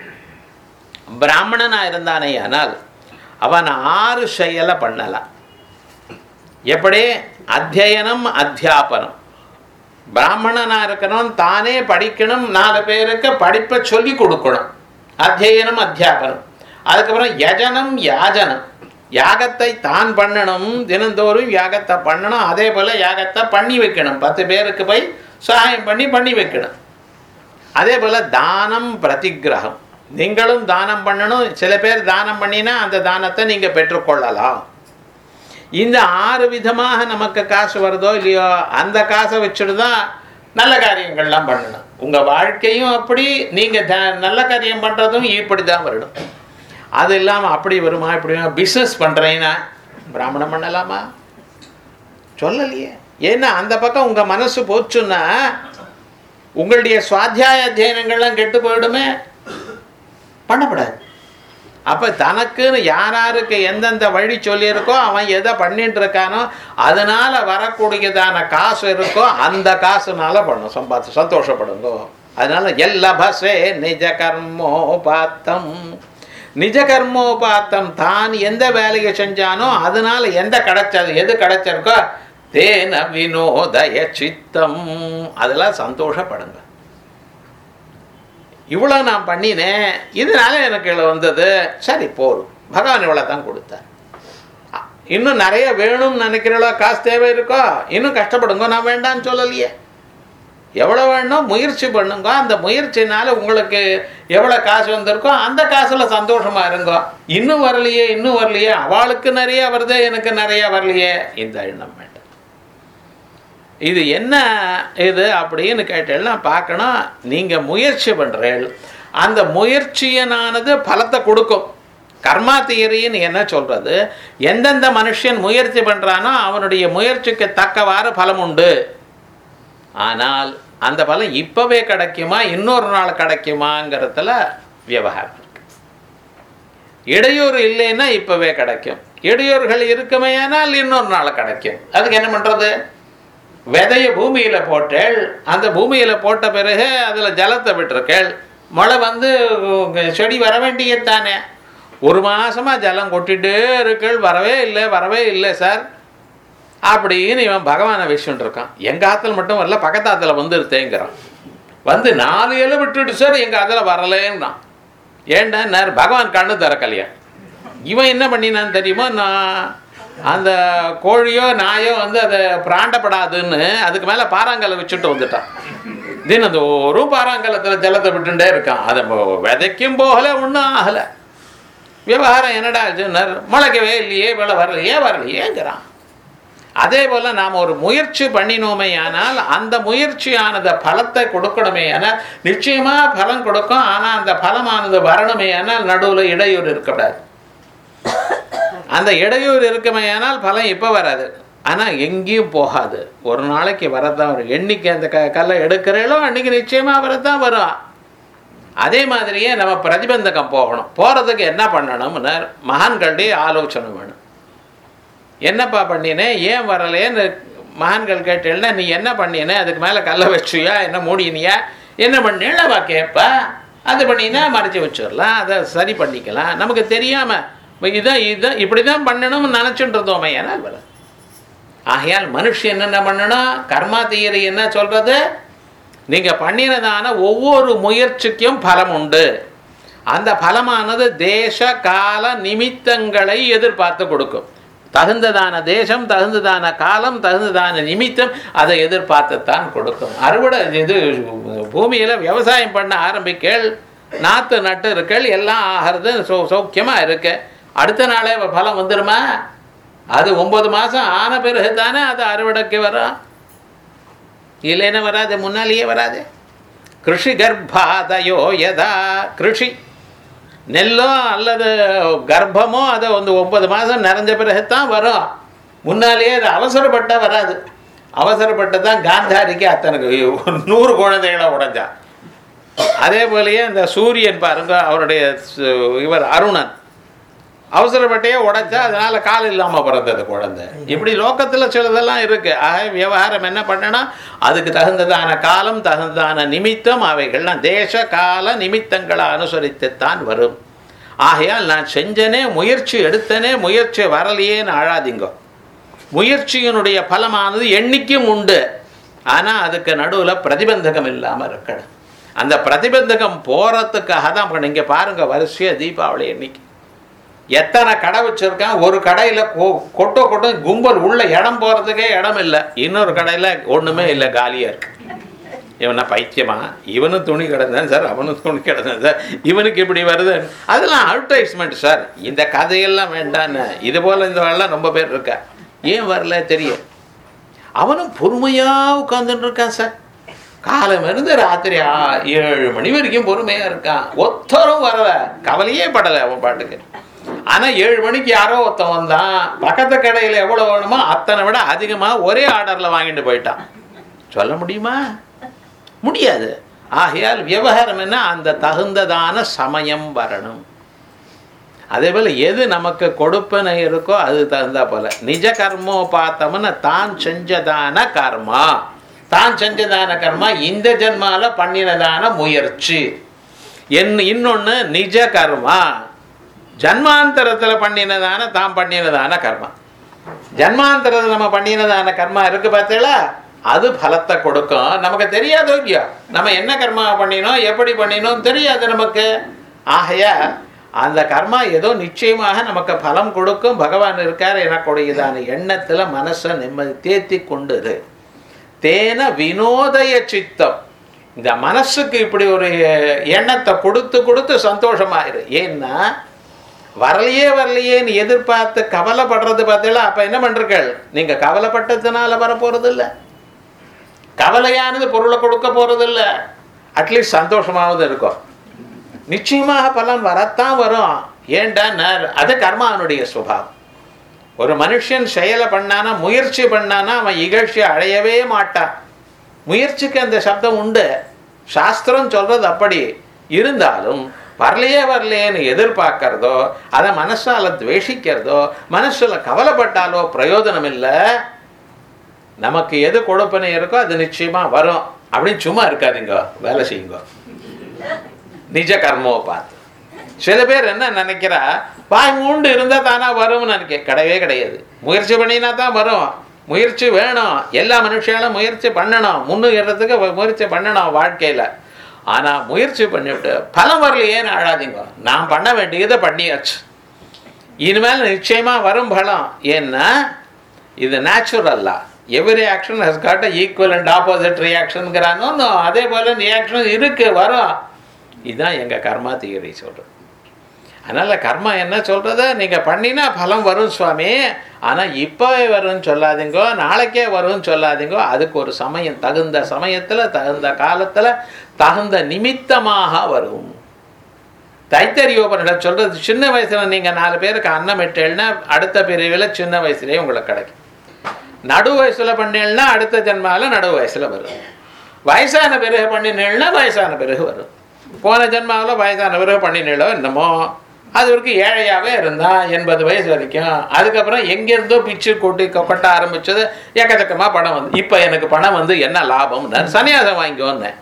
பிராமணனா இருந்தானே ஆனால் அவன் ஆறு செயலை பண்ணலாம் எப்படி அத்தியனம் அத்தியாபனம் பிராமணனா இருக்கணும் தானே படிக்கணும் நாலு பேருக்கு படிப்பை சொல்லி கொடுக்கணும் அத்தியனம் அத்தியாபனம் அதுக்கப்புறம் யஜனம் யாஜனம் யாகத்தை தான் பண்ணணும் தினந்தோறும் யாகத்தை பண்ணணும் அதே போல் யாகத்தை பண்ணி வைக்கணும் பத்து பேருக்கு போய் சகாயம் பண்ணி பண்ணி வைக்கணும் அதே போல் தானம் பிரதிகிரகம் நீங்களும் தானம் பண்ணணும் சில பேர் தானம் பண்ணினா அந்த தானத்தை நீங்கள் பெற்றுக்கொள்ளலாம் இந்த ஆறு விதமாக நமக்கு காசு வருதோ இல்லையோ அந்த காசை வச்சுட்டு தான் நல்ல காரியங்கள்லாம் பண்ணணும் உங்கள் வாழ்க்கையும் அப்படி நீங்கள் த நல்ல காரியம் பண்ணுறதும் இப்படி தான் வரணும் அது இல்லாமல் அப்படி வருமா இப்படி பிஸ்னஸ் பண்ணுறேன்னா பிராமணம் பண்ணலாமா சொல்லலையே ஏன்னா அந்த பக்கம் உங்கள் மனசு போச்சுன்னா உங்களுடைய சுவாத்தியாய அத்தியனங்கள்லாம் கெட்டு போயிடுமே பண்ணப்படாது அப்போ தனக்குன்னு யார் யாருக்கு எந்தெந்த வழி சொல்லியிருக்கோ அவன் எதை பண்ணிட்டு இருக்கானோ அதனால வரக்கூடியதான காசு இருக்கோ அந்த காசுனால பண்ணும் சம்பாத்து சந்தோஷப்படுங்கோ அதனால எல்லபசே நிஜ கர்மோபாத்தம் நிஜ கர்மோபாத்தம் தான் எந்த வேலையை செஞ்சானோ அதனால எந்த கிடைச்சது எது கிடைச்சிருக்கோ தேன வினோதய சித்தம் அதெல்லாம் சந்தோஷப்படுங்க இவ்வளோ நான் பண்ணினேன் இதனால எனக்கு இவ்வளோ வந்தது சரி போரும் பகவான் இவ்வளோ தான் கொடுத்தார் அ- இன்னும் நிறைய வேணும்னு நினைக்கிறீங்களோ காசு தேவை இருக்கோ இன்னும் கஷ்டப்படுங்க நான் வேண்டாம்னு சொல்லலையே எவ்வளோ வேணும் முயற்சி பண்ணுங்க அந்த முயற்சினால உங்களுக்கு எவ்வளோ காசு வந்திருக்கோ அந்த காசில் சந்தோஷமா இருங்கோ இன்னும் வரலையே இன்னும் வரலையே அவளுக்கு நிறைய வருது எனக்கு நிறைய வரலையே இந்த எண்ணம் வேண்டாம் இது என்ன இது அப்படின்னு கேட்டேன்னா பார்க்கணும் நீங்கள் முயற்சி பண்ணுறீள் அந்த முயற்சியனானது பலத்தை கொடுக்கும் கர்மா தியரின்னு என்ன சொல்கிறது எந்தெந்த மனுஷன் முயற்சி பண்ணுறானோ அவனுடைய முயற்சிக்கு தக்கவாறு பலம் உண்டு ஆனால் அந்த பலம் இப்போவே கிடைக்குமா இன்னொரு நாள் கிடைக்குமாங்கிறதுல விவகாரம் இருக்கு இடையூறு இல்லைன்னா இப்போவே கிடைக்கும் இடையூறுகள் இருக்குமேயானால் இன்னொரு நாள் கிடைக்கும் அதுக்கு என்ன பண்ணுறது விதைய பூமியில் போட்டேள் அந்த பூமியில் போட்ட பிறகு அதில் ஜலத்தை விட்டுருக்கேள் மழை வந்து உங்க செடி வர வேண்டியதானே ஒரு மாசமாக ஜலம் கொட்டிகிட்டே இருக்கள் வரவே இல்லை வரவே இல்லை சார் அப்படின்னு இவன் பகவானை விஷயம் இருக்கான் எங்கள் ஆற்றுல மட்டும் வரல பக்கத்து ஆற்றுல வந்துருத்தேங்கிறான் வந்து நாலு இலை விட்டுட்டு சார் எங்கள் ஆற்றுல வரலேன்னான் ஏன்டா நேர் பகவான் கண்ணு திறக்கலையா இவன் என்ன பண்ணினான்னு தெரியுமா நான் அந்த கோழியோ நாயோ வந்து அதை பிராண்டப்படாதுன்னு அதுக்கு மேலே பாறாங்கல்லை வச்சுட்டு வந்துட்டான் தினந்தோறும் பாறாங்கலத்தில் ஜலத்தை விட்டுட்டே இருக்கான் அதை மொ- விதைக்கும் போகலை ஒன்றும் ஆகலை விவகாரம் என்னடா ஆச்சுன்னார் முளைக்கவே இல்லையே இவ்வளோ வரலையே வரலையேங்கிறான் அதே போல நாம் ஒரு முயற்சி பண்ணினோமே ஆனால் அந்த முயற்சியானது பலத்தை கொடுக்கணுமே ஆனால் நிச்சயமா பலன் கொடுக்கும் ஆனால் அந்த பலமானது வரணுமே ஆனால் நடுவில் இடையூறு இருக்கக்கூடாது அந்த இடையூறு இருக்குமே ஆனால் பலன் இப்போ வராது ஆனால் எங்கேயும் போகாது ஒரு நாளைக்கு வரதான் வரும் என்னைக்கு அந்த க கல்லை எடுக்கிறீங்களோ அன்னைக்கு நிச்சயமாக வரதான் வரும் அதே மாதிரியே நம்ம பிரதிபந்தகம் போகணும் போகிறதுக்கு என்ன பண்ணணும்னார் மகான்களுடைய ஆலோசனை வேணும் என்னப்பா பண்ணினே ஏன் வரலையேன்னு மகான்கள் கேட்டேன்னா நீ என்ன பண்ணினே அதுக்கு மேலே கல்லை வச்சியா என்ன மூடினியா என்ன பண்ணேளவா கேட்பா அது பண்ணினா மறைச்சி வச்சிடலாம் அதை சரி பண்ணிக்கலாம் நமக்கு தெரியாமல் இதான் இதான் இப்படி தான் பண்ணணும்னு நினச்சிட்டு இருந்தோமே ஏன்னா வர ஆகையால் மனுஷன் என்னென்ன பண்ணணும் கர்மா தீயரி என்ன சொல்கிறது நீங்க பண்ணினதான ஒவ்வொரு முயற்சிக்கும் பலம் உண்டு அந்த பலமானது தேச கால நிமித்தங்களை எதிர்பார்த்து கொடுக்கும் தகுந்ததான தேசம் தகுந்ததான காலம் தகுந்ததான நிமித்தம் அதை எதிர்பார்த்துத்தான் கொடுக்கும் அறுவடை இது பூமியில விவசாயம் பண்ண ஆரம்பிக்கல் நாற்று நட்டு இருக்கல் எல்லாம் ஆகிறது சௌ சௌக்கியமாக இருக்கு அடுத்த நாளே பலம் வந்துருமா அது ஒன்பது மாதம் ஆன பிறகு தானே அது அறுவடைக்கு வரும் இல்லைன்னா வராது முன்னாலேயே வராது கிருஷி கர்ப்பாதயோ யதா கிருஷி நெல்லோ அல்லது கர்ப்பமோ அது வந்து ஒன்பது மாதம் நிறைஞ்ச பிறகு தான் வரும் முன்னாலேயே அது அவசரப்பட்டால் வராது அவசரப்பட்டு தான் காந்தாரிக்கு அத்தனுக்கு நூறு குழந்தைகளை உடைஞ்சான் அதே போலயே இந்த சூரியன் பாருங்க அவருடைய சு- இவர் அருணன் அவசரப்பட்டே உடைச்சா அதனால கால் இல்லாம பிறந்தது குழந்தை இப்படி லோக்கத்துல சிலதெல்லாம் இருக்கு ஆக விவகாரம் என்ன பண்ணனா அதுக்கு தகுந்ததான காலம் தகுந்ததான நிமித்தம் அவைகள்லாம் தேச கால நிமித்தங்களை அனுசரித்துத்தான் வரும் ஆகையால் நான் செஞ்சனே முயற்சி எடுத்தனே முயற்சி வரலையேன்னு அழாதீங்க முயற்சியினுடைய பலமானது எண்ணிக்கும் உண்டு ஆனா அதுக்கு நடுவுல பிரதிபந்தகம் இல்லாம இருக்கணும் அந்த பிரதிபந்தகம் போறதுக்காக தான் இப்ப நீங்க பாருங்க வரிசையா தீபாவளி எண்ணிக்கை எத்தனை கடை வச்சிருக்கான் ஒரு கடையில் கொட்டோ கொட்டோ கும்பல் உள்ள இடம் போகிறதுக்கே இடம் இல்லை இன்னொரு கடையில் ஒன்றுமே இல்லை காலியாக இருக்கு இவனா பைத்தியமா இவனும் துணி கிடந்தேன் சார் அவனும் துணி கிடந்தேன் சார் இவனுக்கு இப்படி வருது அதெல்லாம் அட்வர்டைஸ்மெண்ட் சார் இந்த கதையெல்லாம் வேண்டான்னு இது போல் இந்த வேலைலாம் ரொம்ப பேர் இருக்கா ஏன் வரல தெரியும் அவனும் பொறுமையாக உட்காந்துட்டு இருக்கான் சார் காலம் இருந்து ராத்திரி ஆ- ஏழு மணி வரைக்கும் பொறுமையாக இருக்கான் ஒத்தரும் வரல கவலையே படலை அவன் பாட்டுக்கு ஆனால் ஏழு மணிக்கு யாரோ ஒருத்தன் வந்தான் பக்கத்து கடையில் எவ்வளோ வேணுமோ அத்தனை விட அதிகமாக ஒரே ஆர்டரில் வாங்கிட்டு போயிட்டான் சொல்ல முடியுமா முடியாது ஆகையால் விவகாரம் என்ன அந்த தகுந்ததான சமயம் வரணும் அதே போல் எது நமக்கு கொடுப்பனை இருக்கோ அது தகுந்தா போல நிஜ கர்மோ பார்த்தோம்னா தான் செஞ்சதான கர்மா தான் செஞ்சதான கர்மா இந்த ஜென்மால பண்ணினதான முயற்சி என் இன்னொன்று நிஜ கர்மா ஜன்மாந்தரத்தில் பண்ணினதான தான் பண்ணினதான கர்மா ஜன்மாந்தரத்தில் நம்ம பண்ணினதான கர்மா இருக்கு பார்த்தீங்களா அது பலத்தை கொடுக்கும் நமக்கு தெரியாதோ இல்லையோ நம்ம என்ன கர்மா பண்ணினோம் எப்படி பண்ணினோம் தெரியாது நமக்கு ஆகையா அந்த கர்மா ஏதோ நிச்சயமாக நமக்கு பலம் கொடுக்கும் பகவான் இருக்கார் எனக்குடையதான எண்ணத்துல மனசை நிம்மதி தேத்தி கொண்டுரு தேன வினோதய சித்தம் இந்த மனசுக்கு இப்படி ஒரு எண்ணத்தை கொடுத்து கொடுத்து சந்தோஷமாயிரு ஏன்னா வரலையே வரலையேன்னு எதிர்பார்த்து கவலைப்படுறது பார்த்தீங்களா அப்ப என்ன பண்றீர்கள் நீங்க கவலைப்பட்டதுனால வரப்போறது இல்ல கவலையானது பொருளை கொடுக்க போறது இல்ல அட்லீஸ்ட் சந்தோஷமாவது இருக்கும் நிச்சயமாக பலன் வரத்தான் வரும் ஏன்டா நான் அது கர்மாவனுடைய சுபாவம் ஒரு மனுஷன் செயலை பண்ணானா முயற்சி பண்ணானா அவன் இகழ்ச்சி அடையவே மாட்டான் முயற்சிக்கு அந்த சப்தம் உண்டு சாஸ்திரம் சொல்றது அப்படி இருந்தாலும் வரலையே வரலையேன்னு எதிர்பார்க்கறதோ அதை மனசால துவேஷிக்கிறதோ மனசுல கவலைப்பட்டாலோ பிரயோஜனம் இல்லை நமக்கு எது கொடுப்பனை இருக்கோ அது நிச்சயமா வரும் அப்படின்னு சும்மா இருக்காதீங்க வேலை செய்யுங்க நிஜ கர்மவை பார்த்து சில பேர் என்ன நினைக்கிறா வாய் மூண்டு இருந்தா தானா வரும்னு நினைக்க கிடையவே கிடையாது முயற்சி பண்ணினா தான் வரும் முயற்சி வேணும் எல்லா மனுஷங்களும் முயற்சி பண்ணணும் முன்னுகிறதுக்கு முயற்சி பண்ணணும் வாழ்க்கையில ஆனா முயற்சி பண்ணிவிட்டு பலம் வரலையேன்னு அழாதீங்க நான் பண்ண வேண்டியதை பண்ணியாச்சு இனிமேல் நிச்சயமா வரும் பலம் ஏன்னா இது நேச்சுரல்லா every action has got a equal and opposite ரியாக்ஷனுங்கிறானோ அதே போல ரியாக்ஷன் இருக்கு வரும் இதுதான் எங்க கர்மா தியரி சொல்றது அதனால கர்மா என்ன சொல்றது நீங்க பண்ணினா பலம் வரும் சுவாமி ஆனா இப்பவே வரும்னு சொல்லாதீங்கோ நாளைக்கே வரும்னு சொல்லாதீங்கோ அதுக்கு ஒரு சமயம் தகுந்த சமயத்துல தகுந்த காலத்துல தகுந்த நிமித்தமாக வரும் தைத்தரியோபனிடம் சொல்றது சின்ன வயசுல நீங்க நாலு பேருக்கு அன்னம் இட்டேன்னா அடுத்த பிரிவில் சின்ன வயசுலயே உங்களுக்கு கிடைக்கும் நடு வயசுல பண்ணீங்கன்னா அடுத்த ஜென்மால நடு வயசுல வரும் வயசான பிறகு பண்ணினீங்கன்னா வயசான பிறகு வரும் போன ஜென்மாவில் வயசான பிறகு பண்ணினீங்களோ என்னமோ அது வரைக்கும் ஏழையாவே இருந்தான் எண்பது வயசு வரைக்கும் அதுக்கப்புறம் எங்கேருந்தோ பிச்சு கொட்டி கொட்ட ஆரம்பிச்சது எக்கச்சக்கமா பணம் வந்து இப்போ எனக்கு பணம் வந்து என்ன லாபம் சன்னியாசம் வாங்கிக்கோன்னேன்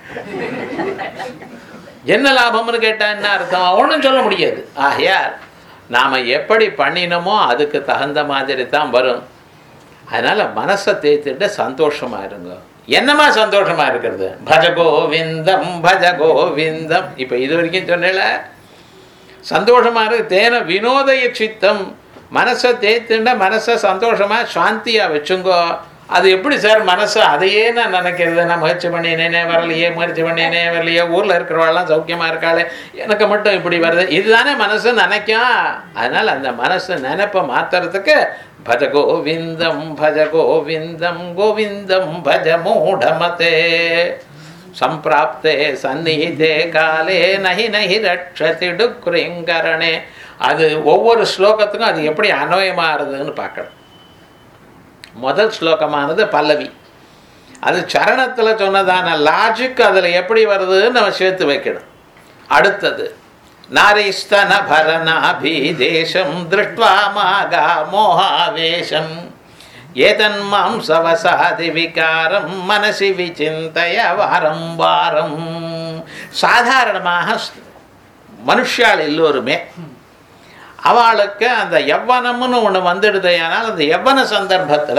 என்ன லாபம்னு கேட்டா என்ன அர்த்தம் ஒன்றும் சொல்ல முடியாது ஆகையால் நாம எப்படி பண்ணினோமோ அதுக்கு தகுந்த மாதிரி தான் வரும் அதனால மனசை தேய்த்துட்டு சந்தோஷமா இருங்க என்னமா சந்தோஷமா இருக்கிறது பஜ கோவிந்தம் பஜ கோவிந்தம் இப்போ இது வரைக்கும் சொன்னேல சந்தோஷமா இருக்கு தேன வினோதய சித்தம் மனசை தேய்த்துண்டா மனசை சந்தோஷமா சாந்தியா வச்சுங்கோ அது எப்படி சார் மனசு அதையே நான் நினைக்கிறது நான் முயற்சி பண்ணினேனே வரலையே முயற்சி பண்ணினே வரலையே ஊரில் இருக்கிறவாள்லாம் சௌக்கியமா இருக்காளே எனக்கு மட்டும் இப்படி வருது இதுதானே மனசு நினைக்கும் அதனால அந்த மனசு நினைப்பை மாத்துறதுக்கு பஜ கோவிந்தம் பஜ கோவிந்தம் கோவிந்தம் பஜ மூடமதே சம்பிராப்தே சந்நிஹிதே காலே நஹி நஹி ரட்சதி டுக்ரிங்கரணே அது ஒவ்வொரு ஸ்லோகத்துக்கும் அது எப்படி அன்வயமாகுதுன்னு பார்க்கணும் முதல் ஸ்லோகமானது பல்லவி அது சரணத்தில் சொன்னதான லாஜிக் அதில் எப்படி வருதுன்னு நம்ம சேர்த்து வைக்கணும் அடுத்தது நாரிஸ்தன பரநாபீதேசம் திருஷ்டுவா மாகா மோகாவேஷம் ஏதன்மாம் சவசாதி விகாரம் மனசி விசிந்தய வாரம் வாரம் சாதாரணமாக மனுஷால் எல்லோருமே அவளுக்கு அந்த எவ்வனம்னு ஒன்று வந்துடுதையானால் அந்த எவ்வன சந்தர்ப்பத்தில்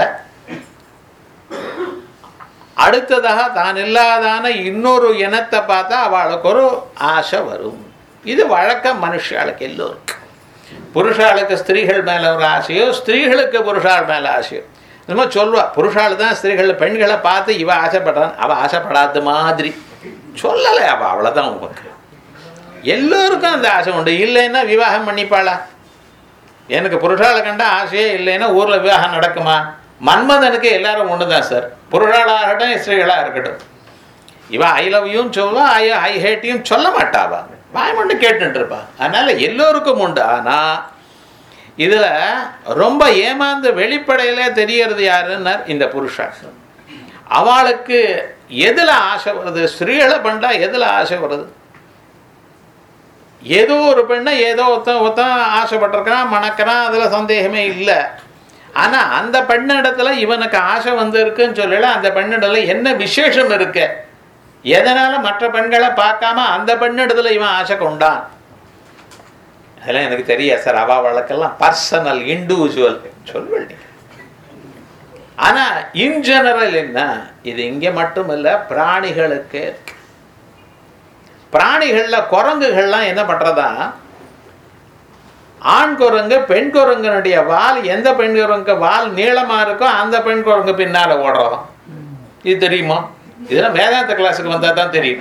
அடுத்ததாக தான் இல்லாதான இன்னொரு இனத்தை பார்த்தா அவளுக்கு ஒரு ஆசை வரும் இது வழக்கம் மனுஷாளுக்கு எல்லோருக்கும் புருஷாளுக்கு ஸ்திரீகள் மேலே ஒரு ஆசையோ ஸ்திரீகளுக்கு புருஷாள் மேலே ஆசையோ நம்ம சொல்லுவா புருஷாள் தான் ஸ்திரீகள் பெண்களை பார்த்து இவ ஆசைப்படுறான் அவள் ஆசைப்படாத மாதிரி சொல்லலை அவள் அவ்வளோதான் உங்களுக்கு எல்லோருக்கும் அந்த ஆசை உண்டு இல்லைன்னா விவாகம் பண்ணிப்பாளா எனக்கு புருஷாளை கண்டா ஆசையே இல்லைன்னா ஊரில் விவாகம் நடக்குமா மன்மதனுக்கு எல்லாரும் ஒன்று தான் சார் புருஷாளாகட்டும் ஸ்திரீகளாக இருக்கட்டும் இவன் ஐ லவ் யூன்னு சொல்லுவா ஐ ஐ ஹேட்டியும் சொல்ல மாட்டாவா வாய் மட்டும் கேட்டுட்டு இருப்பா அதனால எல்லோருக்கும் உண்டு ஆனால் இதில் ரொம்ப ஏமாந்து வெளிப்படையிலே தெரியறது யாருன்னார் இந்த புருஷா அவளுக்கு எதில் ஆசை வருது ஸ்திரீகளை பண்ணா எதில் ஆசை வருது ஏதோ ஒரு பெண்ணை ஏதோ ஒருத்தன் ஒருத்தன் ஆசைப்பட்டிருக்கான் மணக்கிறான் அதில் சந்தேகமே இல்லை ஆனால் அந்த பெண்ணிடத்துல இவனுக்கு ஆசை வந்திருக்குன்னு சொல்லல அந்த பெண்ணிடத்துல என்ன விசேஷம் இருக்கு எதனால மற்ற பெண்களை பார்க்காம அந்த பெண்ணிடத்துல இவன் ஆசை கொண்டான் அதெல்லாம் எனக்கு தெரியாது சார் அவா வழக்கெல்லாம் பர்சனல் இண்டிவிஜுவல் சொல்வல் நீங்க ஆனா இன் ஜெனரல் என்ன இது இங்க மட்டும் இல்ல பிராணிகளுக்கு இருக்கு. பிராணிகள்ல குரங்குகள்லாம் என்ன பண்றதா ஆண் குரங்கு பெண் குரங்கனுடைய வால் எந்த பெண் குரங்கு வால் நீளமா இருக்கோ அந்த பெண் குரங்கு பின்னால ஓடுறதாம் இது தெரியுமா இதெல்லாம் வேதாந்த கிளாஸுக்கு வந்தா தான் தெரியும்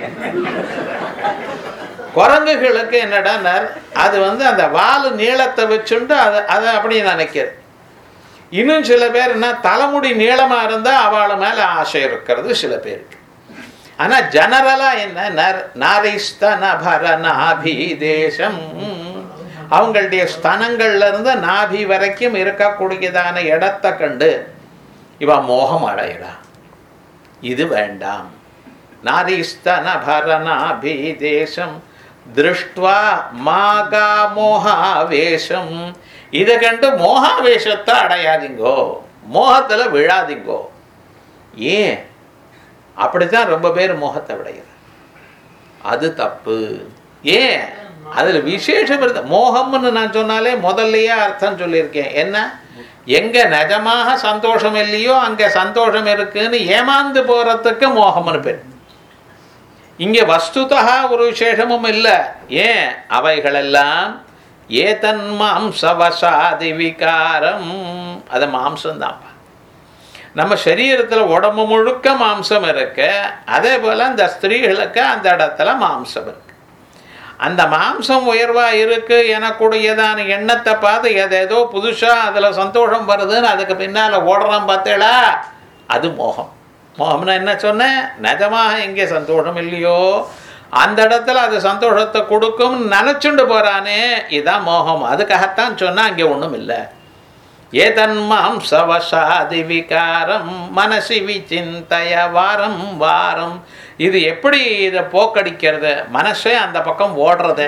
குரங்குகளுக்கு என்னடா அது வந்து அந்த வால் நீளத்தை வச்சுண்டு அதை அதை அப்படி நினைக்கிறது இன்னும் சில பேர் என்ன தலைமுடி நீளமா இருந்தா அவளை மேல ஆசை இருக்கிறது சில பேருக்கு ஆனா ஜெனரலா என்ன நர்- நாரிஸ்தன பரநாபி தேசம் அவங்களுடைய ஸ்தனங்கள்ல இருந்து நாபி வரைக்கும் இருக்கக்கூடியதான இடத்தை கண்டு இவ மோகம் அடையிறா இது வேண்டாம் நாரிஸ்தன பரநாபி தேசம் திருஷ்டுவா மாகா மோகாவேஷம் இதை கண்டு மோகாவேஷத்தை அடையாதீங்கோ மோகத்துல விழாதீங்கோ ஏன் அப்படித்தான் ரொம்ப பேர் மோகத்தை விடைகிறார் அது தப்பு ஏன் அதுல விசேஷம் இருக்கு மோகம்னு நான் சொன்னாலே முதல்லயே அர்த்தம் சொல்லியிருக்கேன் என்ன எங்க நிஜமாக சந்தோஷம் இல்லையோ அங்க சந்தோஷம் இருக்குன்னு ஏமாந்து போறதுக்கு மோகம்னு பேர் இங்க வஸ்துதா ஒரு விசேஷமும் இல்லை ஏன் அவைகளெல்லாம் ஏதன் மாம்சவசாதி விகாரம் அது மாம்சம்தான்ப்பா நம்ம சரீரத்தில் உடம்பு முழுக்க மாம்சம் இருக்கு அதே போல் அந்த ஸ்திரீகளுக்கு அந்த இடத்துல மாம்சம் இருக்கு அந்த மாம்சம் உயர்வா இருக்கு எனக்குடையதான எண்ணத்தை பார்த்து எதேதோ புதுசா அதுல சந்தோஷம் வருதுன்னு அதுக்கு பின்னால ஓடுறான் பார்த்தேளா அது மோகம் மோகம்னா என்ன சொன்னேன் நிஜமாக எங்கே சந்தோஷம் இல்லையோ அந்த இடத்துல அது சந்தோஷத்தை கொடுக்கும் நினைச்சுண்டு போறானே இதான் மோகம் அதுக்காகத்தான் சொன்னா அங்கே ஒண்ணும் இல்லை ஏதன்மாம் சவசாதி விகாரம் மனசி விசிந்தய வாரம் வாரம் இது எப்படி இதை போக்கடிக்கிறது மனசே அந்த பக்கம் ஓடுறது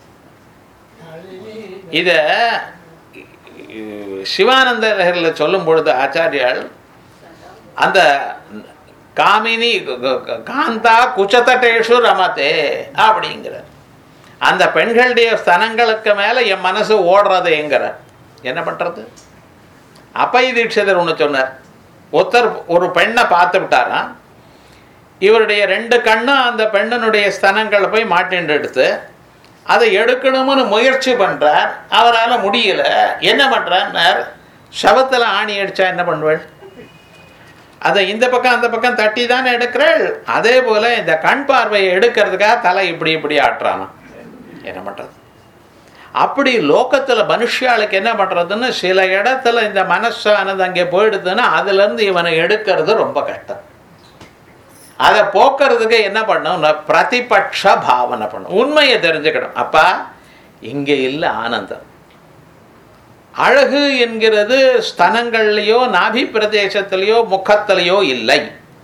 இத சிவானந்த லஹரில் சொல்லும் பொழுது ஆச்சாரியால் அந்த காமினி காந்தா குச்சதட்டேஷு ரமதே அப்படிங்கிறார் அந்த பெண்களுடைய ஸ்தனங்களுக்கு மேல என் மனசு ஓடுறதுங்கிறார் என்ன பண்றது அப்பை தீட்சிதர் ஒன்று சொன்னார் ஒருத்தர் ஒரு பெண்ணை பார்த்து விட்டாராம் இவருடைய ரெண்டு கண்ணும் அந்த பெண்ணனுடைய ஸ்தனங்களை போய் மாட்டின்னு எடுத்து அதை எடுக்கணும்னு முயற்சி பண்ணுறார் அவரால் முடியல என்ன பண்ணுறார் சவத்தில் ஆணி அடித்தா என்ன பண்ணுவாள் அதை இந்த பக்கம் அந்த பக்கம் தட்டி தானே எடுக்கிறாள் அதே போல் இந்த கண் பார்வையை எடுக்கிறதுக்காக தலை இப்படி இப்படி ஆட்டுறானா என்ன பண்ணுறது அப்படி லோகத்தில் மனுஷாளுக்கு என்ன பண்ணுறதுன்னு சில இடத்துல இந்த மனசானது அங்கே போயிடுதுன்னா அதுலேருந்து இவனை எடுக்கிறது ரொம்ப கஷ்டம் அதை போக்குறதுக்கு என்ன பண்ணணும் பிரதிபட்ச பாவனை பண்ணும் உண்மையை தெரிஞ்சுக்கணும் அப்பா இங்கே இல்லை ஆனந்தம் அழகு என்கிறது ஸ்தனங்கள்லையோ நாபி பிரதேசத்திலேயோ முகத்திலேயோ இல்லை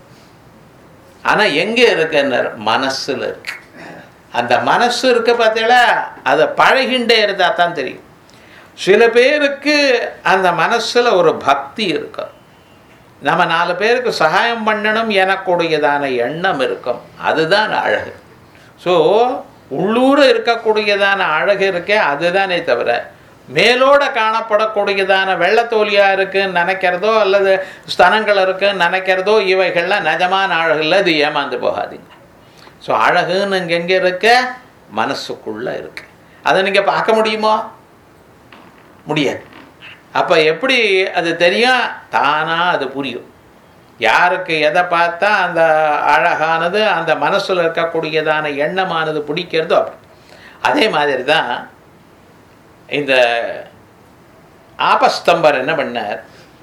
ஆனால் எங்கே இருக்குன்னு மனசில் இருக்கு அந்த மனசு இருக்கு பார்த்தீங்களா அதை பழகிண்டே இருந்தால் தான் தெரியும் சில பேருக்கு அந்த மனசில் ஒரு பக்தி இருக்கும் நம்ம நாலு பேருக்கு சகாயம் பண்ணணும் எனக்கூடியதான எண்ணம் இருக்கும் அதுதான் அழகு ஸோ உள்ளூர இருக்கக்கூடியதான அழகு இருக்கே அதுதானே தவிர மேலோட காணப்படக்கூடியதான வெள்ளத்தோலியாக இருக்குன்னு நினைக்கிறதோ அல்லது ஸ்தனங்கள் இருக்குன்னு நினைக்கிறதோ இவைகள்லாம் நிஜமான அழகு இல்லை இது ஏமாந்து போகாதீங்க ஸோ அழகுன்னு இங்கே எங்கே இருக்க மனசுக்குள்ளே இருக்கு அதை நீங்கள் பார்க்க முடியுமோ முடியாது அப்போ எப்படி அது தெரியும் தானாக அது புரியும் யாருக்கு எதை பார்த்தா அந்த அழகானது அந்த மனசில் இருக்கக்கூடியதான எண்ணமானது பிடிக்கிறதோ அப்படி அதே மாதிரி தான் இந்த ஆபஸ்தம்பர் என்ன பண்ணார்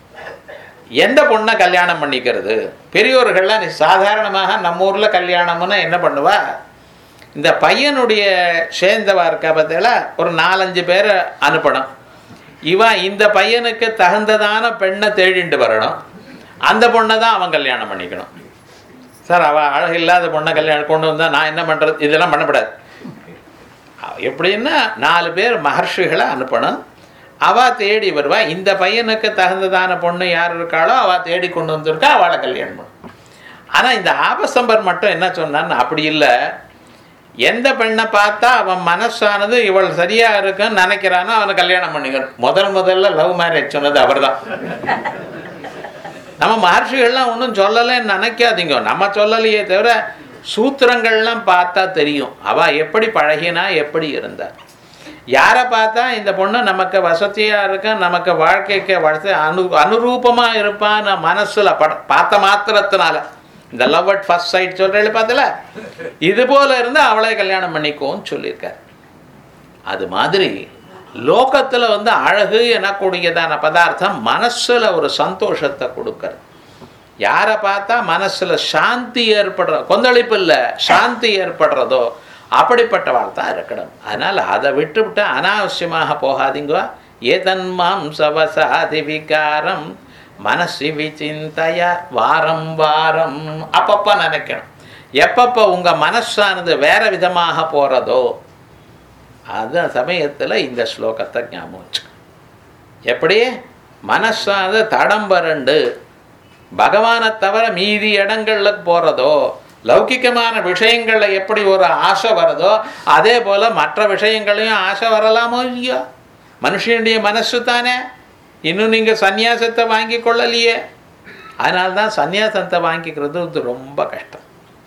எந்த பொண்ணை கல்யாணம் பண்ணிக்கிறது பெரியோர்கள்லாம் சாதாரணமாக நம்ம ஊரில் கல்யாணம்னா என்ன பண்ணுவா இந்த பையனுடைய சேர்ந்தவா இருக்கா பார்த்தீங்களா ஒரு நாலஞ்சு பேரை அனுப்பணும் இவன் இந்த பையனுக்கு தகுந்ததான பெண்ணை தேடிண்டு வரணும் அந்த பொண்ணை தான் அவன் கல்யாணம் பண்ணிக்கணும் சார் அவள் அழகு இல்லாத பொண்ணை கல்யாணம் கொண்டு வந்தால் நான் என்ன பண்ணுறது இதெல்லாம் பண்ணக்கூடாது எப்படின்னா நாலு பேர் மகர்ஷிகளை அனுப்பணும் அவள் தேடி வருவா இந்த பையனுக்கு தகுந்ததான பொண்ணு யார் இருக்காளோ அவள் தேடி கொண்டு வந்திருக்கா அவளை கல்யாணம் பண்ணும் ஆனால் இந்த ஆபசம்பர் மட்டும் என்ன சொன்னான்னு அப்படி இல்லை எந்த பெண்ணை பார்த்தா அவன் மனசானது இவள் சரியா இருக்குன்னு நினைக்கிறானோ அவனை கல்யாணம் பண்ணிக்கணும் முதல் முதல்ல லவ் மேரேஜ் சொன்னது அவர் தான் நம்ம மகர்ஷிகள்லாம் ஒன்றும் சொல்லலைன்னு நினைக்காதீங்க நம்ம சொல்லலையே தவிர சூத்திரங்கள்லாம் பார்த்தா தெரியும் அவள் எப்படி பழகினா எப்படி இருந்தா யாரை பார்த்தா இந்த பொண்ணு நமக்கு வசதியாக இருக்க நமக்கு வாழ்க்கைக்கு வசதி அனு அனுரூபமாக இருப்பான்னு மனசில் பட பார்த்த மாத்திரத்தினால இந்த லவ் அட் ஃபர்ஸ்ட் சைட் சொல்கிறேன் பார்த்தல இது போல இருந்து அவளை கல்யாணம் பண்ணிக்கோன்னு சொல்லியிருக்கார் அது மாதிரி லோகத்தில் வந்து அழகு எனக்கூடியதான பதார்த்தம் மனசில் ஒரு சந்தோஷத்தை கொடுக்கறது யாரை பார்த்தா மனசில் சாந்தி ஏற்படுற கொந்தளிப்பு இல்லை சாந்தி ஏற்படுறதோ அப்படிப்பட்டவாள் தான் இருக்கணும் அதனால் அதை விட்டுவிட்டு அனாவசியமாக போகாதீங்க ஏதன்மாம் சவசாதி விகாரம் மனசு விசிந்தைய வாரம் வாரம் அப்பப்போ நினைக்கணும் எப்பப்போ உங்கள் மனசானது வேற விதமாக போகிறதோ அந்த சமயத்தில் இந்த ஸ்லோகத்தை ஞாபகம் வச்சு எப்படி மனசானது தடம்பரண்டு பகவானை தவிர மீதி இடங்களுக்கு போகிறதோ லௌகிக்கமான விஷயங்களில் எப்படி ஒரு ஆசை வருதோ அதே போல் மற்ற விஷயங்களையும் ஆசை வரலாமோ இல்லையோ மனுஷனுடைய மனசு தானே இன்னும் நீங்கள் சந்நியாசத்தை வாங்கி கொள்ளலையே அதனால தான் சந்நியாசத்தை வாங்கிக்கிறது இது ரொம்ப கஷ்டம்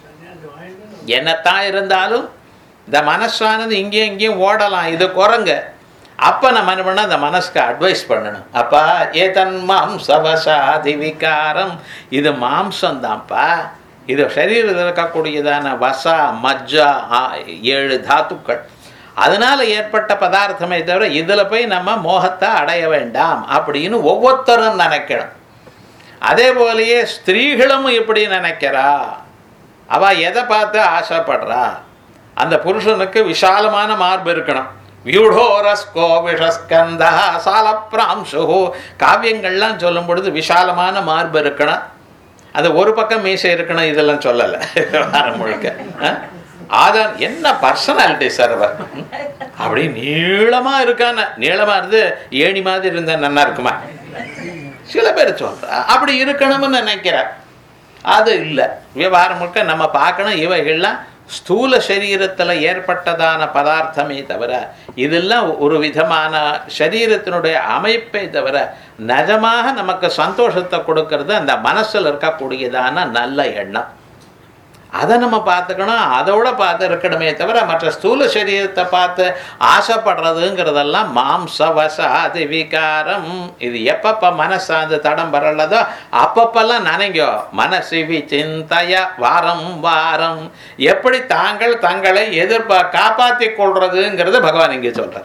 என்னத்தான் இருந்தாலும் இந்த மனசானது இங்கேயும் இங்கேயும் ஓடலாம் இது குரங்க அப்போ நம்ம என்ன பண்ண அந்த மனசுக்கு அட்வைஸ் பண்ணணும் அப்பா ஏதன் மாம்சவசாதி விகாரம் இது மாம்சம்தான்ப்பா இது சரீரத்தில் இருக்கக்கூடியதான வசா மஜ்ஜா ஏழு தாத்துக்கள் அதனால் ஏற்பட்ட பதார்த்தமே தவிர இதில் போய் நம்ம மோகத்தை அடைய வேண்டாம் அப்படின்னு ஒவ்வொருத்தரும் நினைக்கணும் அதே போலயே ஸ்திரீகளும் இப்படி நினைக்கிறா அவள் எதை பார்த்து ஆசைப்படுறா அந்த புருஷனுக்கு விசாலமான மார்பு இருக்கணும் வியூடோரஸ்கோ விஷஸ்கந்தா சாலப்பிராம்சு காவியங்கள்லாம் சொல்லும் பொழுது விசாலமான மார்பு இருக்கணும் அது ஒரு பக்கம் மீசை இருக்கணும் இதெல்லாம் சொல்லலை வாரம் முழுக்க ஆதான் என்ன பர்சனாலிட்டி சார் அவர் அப்படி நீளமாக இருக்கான நீளமாக இருந்து ஏணி மாதிரி இருந்தா நல்லா இருக்குமா சில பேர் சொல்கிறா அப்படி இருக்கணும்னு நினைக்கிறார் அது இல்லை விவகாரம் முழுக்க நம்ம பார்க்கணும் இவைகள்லாம் ஸ்தூல சரீரத்தில் ஏற்பட்டதான பதார்த்தமே தவிர இதெல்லாம் ஒரு விதமான சரீரத்தினுடைய அமைப்பை தவிர நிஜமாக நமக்கு சந்தோஷத்தை கொடுக்கறது அந்த மனசில் இருக்கக்கூடியதான நல்ல எண்ணம் அதை நம்ம பார்த்துக்கணும் அதோட பார்த்து இருக்கணுமே தவிர மற்ற ஸ்தூல சரீரத்தை பார்த்து ஆசைப்படுறதுங்கிறதெல்லாம் மாம்ச வசாதி விகாரம் இது எப்பப்போ மனசாந்து தடம் வரலதோ அப்பப்பெல்லாம் நினைங்கோ மனசிவி சிந்தைய வாரம் வாரம் எப்படி தாங்கள் தங்களை எதிர்ப்பா காப்பாற்றி கொள்றதுங்கிறது பகவான் இங்கே சொல்றார்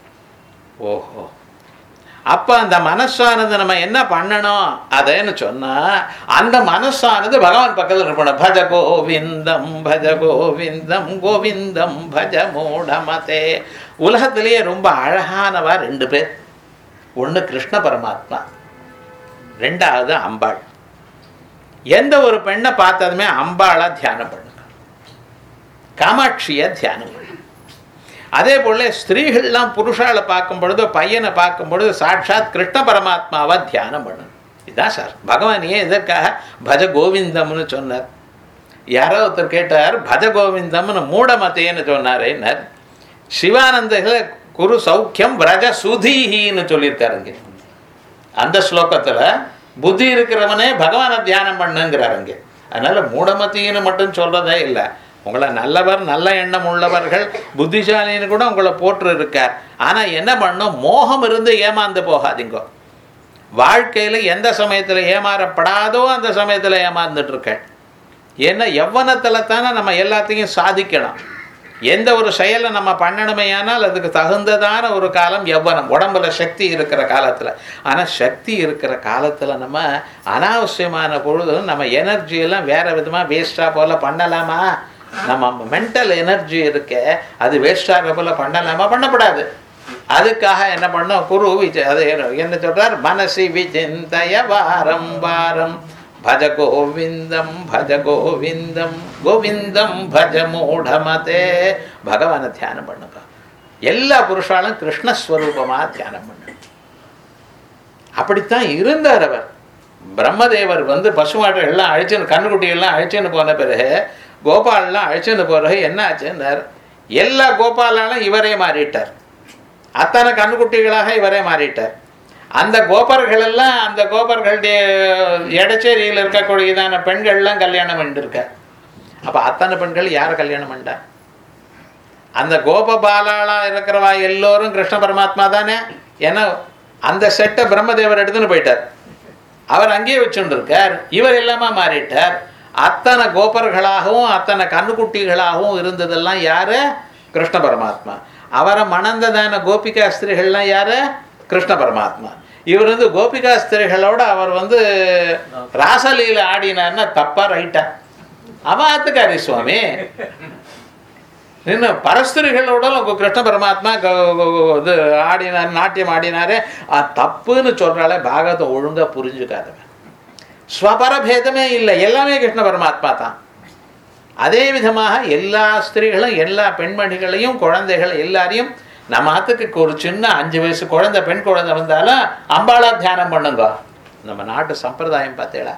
ஓஹோ அப்போ அந்த மனசானது நம்ம என்ன பண்ணணும் அதேன்னு சொன்னா அந்த மனசானது பகவான் பக்கத்தில் இருக்கணும் பஜ கோவிந்தம் பஜ கோவிந்தம் கோவிந்தம் பஜ மூடமதே உலகத்திலேயே ரொம்ப அழகானவா ரெண்டு பேர் ஒன்று கிருஷ்ண பரமாத்மா ரெண்டாவது அம்பாள் எந்த ஒரு பெண்ணை பார்த்ததுமே அம்பாளை தியானம் பண்ணுங்க காமாட்சியை தியானம் பண்ணுங்க அதே போல ஸ்திரீகள்லாம் புருஷாலை பார்க்கும் பொழுது பையனை பார்க்கும் பொழுது சாட்சாத் கிருஷ்ண பரமாத்மாவை தியானம் பண்ணணும் இதுதான் சார் பகவான் ஏன் எதற்காக பஜ கோவிந்தம்னு சொன்னார் யாரோ ஒருத்தர் கேட்டார் பஜ கோவிந்தம்னு மூடமத்தேன்னு சொன்னாரேன்னார் சிவானந்தர்கள் குரு சௌக்கியம் விரஜ சுதீஹின்னு சொல்லியிருக்காருங்க அந்த ஸ்லோகத்தில் புத்தி இருக்கிறவனே பகவானை தியானம் பண்ணுங்கிறாருங்க அதனால மூடமத்தின்னு மட்டும் சொல்றதே இல்லை உங்களை நல்லவர் நல்ல எண்ணம் உள்ளவர்கள் புத்திசாலின்னு கூட உங்களை போற்று இருக்கார் ஆனால் என்ன பண்ணும் மோகம் இருந்து ஏமாந்து போகாதீங்க வாழ்க்கையில் எந்த சமயத்தில் ஏமாறப்படாதோ அந்த சமயத்தில் ஏமாந்துட்டு இருக்கேன் ஏன்னா எவ்வனத்தில் தானே நம்ம எல்லாத்தையும் சாதிக்கணும் எந்த ஒரு செயலை நம்ம பண்ணணுமேயானால் அதுக்கு தகுந்ததான ஒரு காலம் எவ்வனம் உடம்புல சக்தி இருக்கிற காலத்தில் ஆனால் சக்தி இருக்கிற காலத்தில் நம்ம அனாவசியமான பொழுது நம்ம எனர்ஜியெல்லாம் வேற விதமாக வேஸ்ட்டாக போல பண்ணலாமா நம்ம மென்டல் எனர்ஜி இருக்க அது வேஸ்டாக போல பண்ணலாமா பண்ணக்கூடாது அதுக்காக என்ன பண்ணோம் குரு விஜய் அது என்ன சொல்றார் மனசி விசிந்தய வாரம் வாரம் பஜ கோவிந்தம் பஜ கோவிந்தம் கோவிந்தம் பஜ மூடமதே பகவானை தியானம் பண்ணுங்க எல்லா புருஷாலும் கிருஷ்ணஸ்வரூபமாக தியானம் பண்ணு அப்படித்தான் இருந்தார் அவர் பிரம்மதேவர் வந்து பசுமாட்டை எல்லாம் அழிச்சுன்னு கண்ணுக்குட்டியெல்லாம் அழிச்சுன்னு போன பிறகு கோபாலெலாம் அழிச்சுன்னு பிறகு என்ன ஆச்சுன்னார் எல்லா கோபாலாலும் இவரே மாறிட்டார் அத்தனை கண்ணுக்குட்டிகளாக இவரே மாறிட்டார் அந்த கோபர்கள் எல்லாம் அந்த கோபர்களுடைய எடச்சேரியில் இருக்கக்கூடியதான பெண்கள்லாம் கல்யாணம் பண்ணிருக்கார் அப்போ அத்தனை பெண்கள் யாரை கல்யாணம் பண்ணிட்டா அந்த கோபபாலாளா இருக்கிறவா எல்லோரும் கிருஷ்ண பரமாத்மா தானே ஏன்னா அந்த செட்டை பிரம்மதேவர் எடுத்துன்னு போயிட்டார் அவர் அங்கேயே வச்சுட்டு இருக்கார் இவர் எல்லாமே மாறிட்டார் அத்தனை கோபர்களாகவும் அத்தனை கண்ணுக்குட்டிகளாகவும் இருந்ததெல்லாம் யாரு கிருஷ்ண பரமாத்மா அவரை மணந்ததான கோபிகா ஸ்திரிகள்லாம் யாரு கிருஷ்ண பரமாத்மா இவர் வந்து கோபிகா ஸ்திரிகளோட அவர் வந்து ராசலீல ஆடினார்னா தப்பா ரைட்டா அவாத்துக்காரி சுவாமி நின்று பரஸ்திரிகளோட கிருஷ்ண பரமாத்மா க- க- இது ஆடினார் நாட்டியம் ஆடினாரே அது தப்புன்னு சொல்றாலே பாகவத்தை ஒழுங்கா புரிஞ்சுக்காதவன் ஸ்வபரபேதமே இல்லை எல்லாமே கிருஷ்ண பரமாத்மா தான் அதே விதமாக எல்லா ஸ்திரீகளும் எல்லா பெண்மணிகளையும் குழந்தைகள் எல்லாரையும் நம்ம ஆத்துக்கு ஒரு சின்ன அஞ்சு வயசு குழந்தை பெண் குழந்தை வந்தாலும் அம்பாளா தியானம் பண்ணுங்க நம்ம நாட்டு சம்பிரதாயம் பார்த்தேடா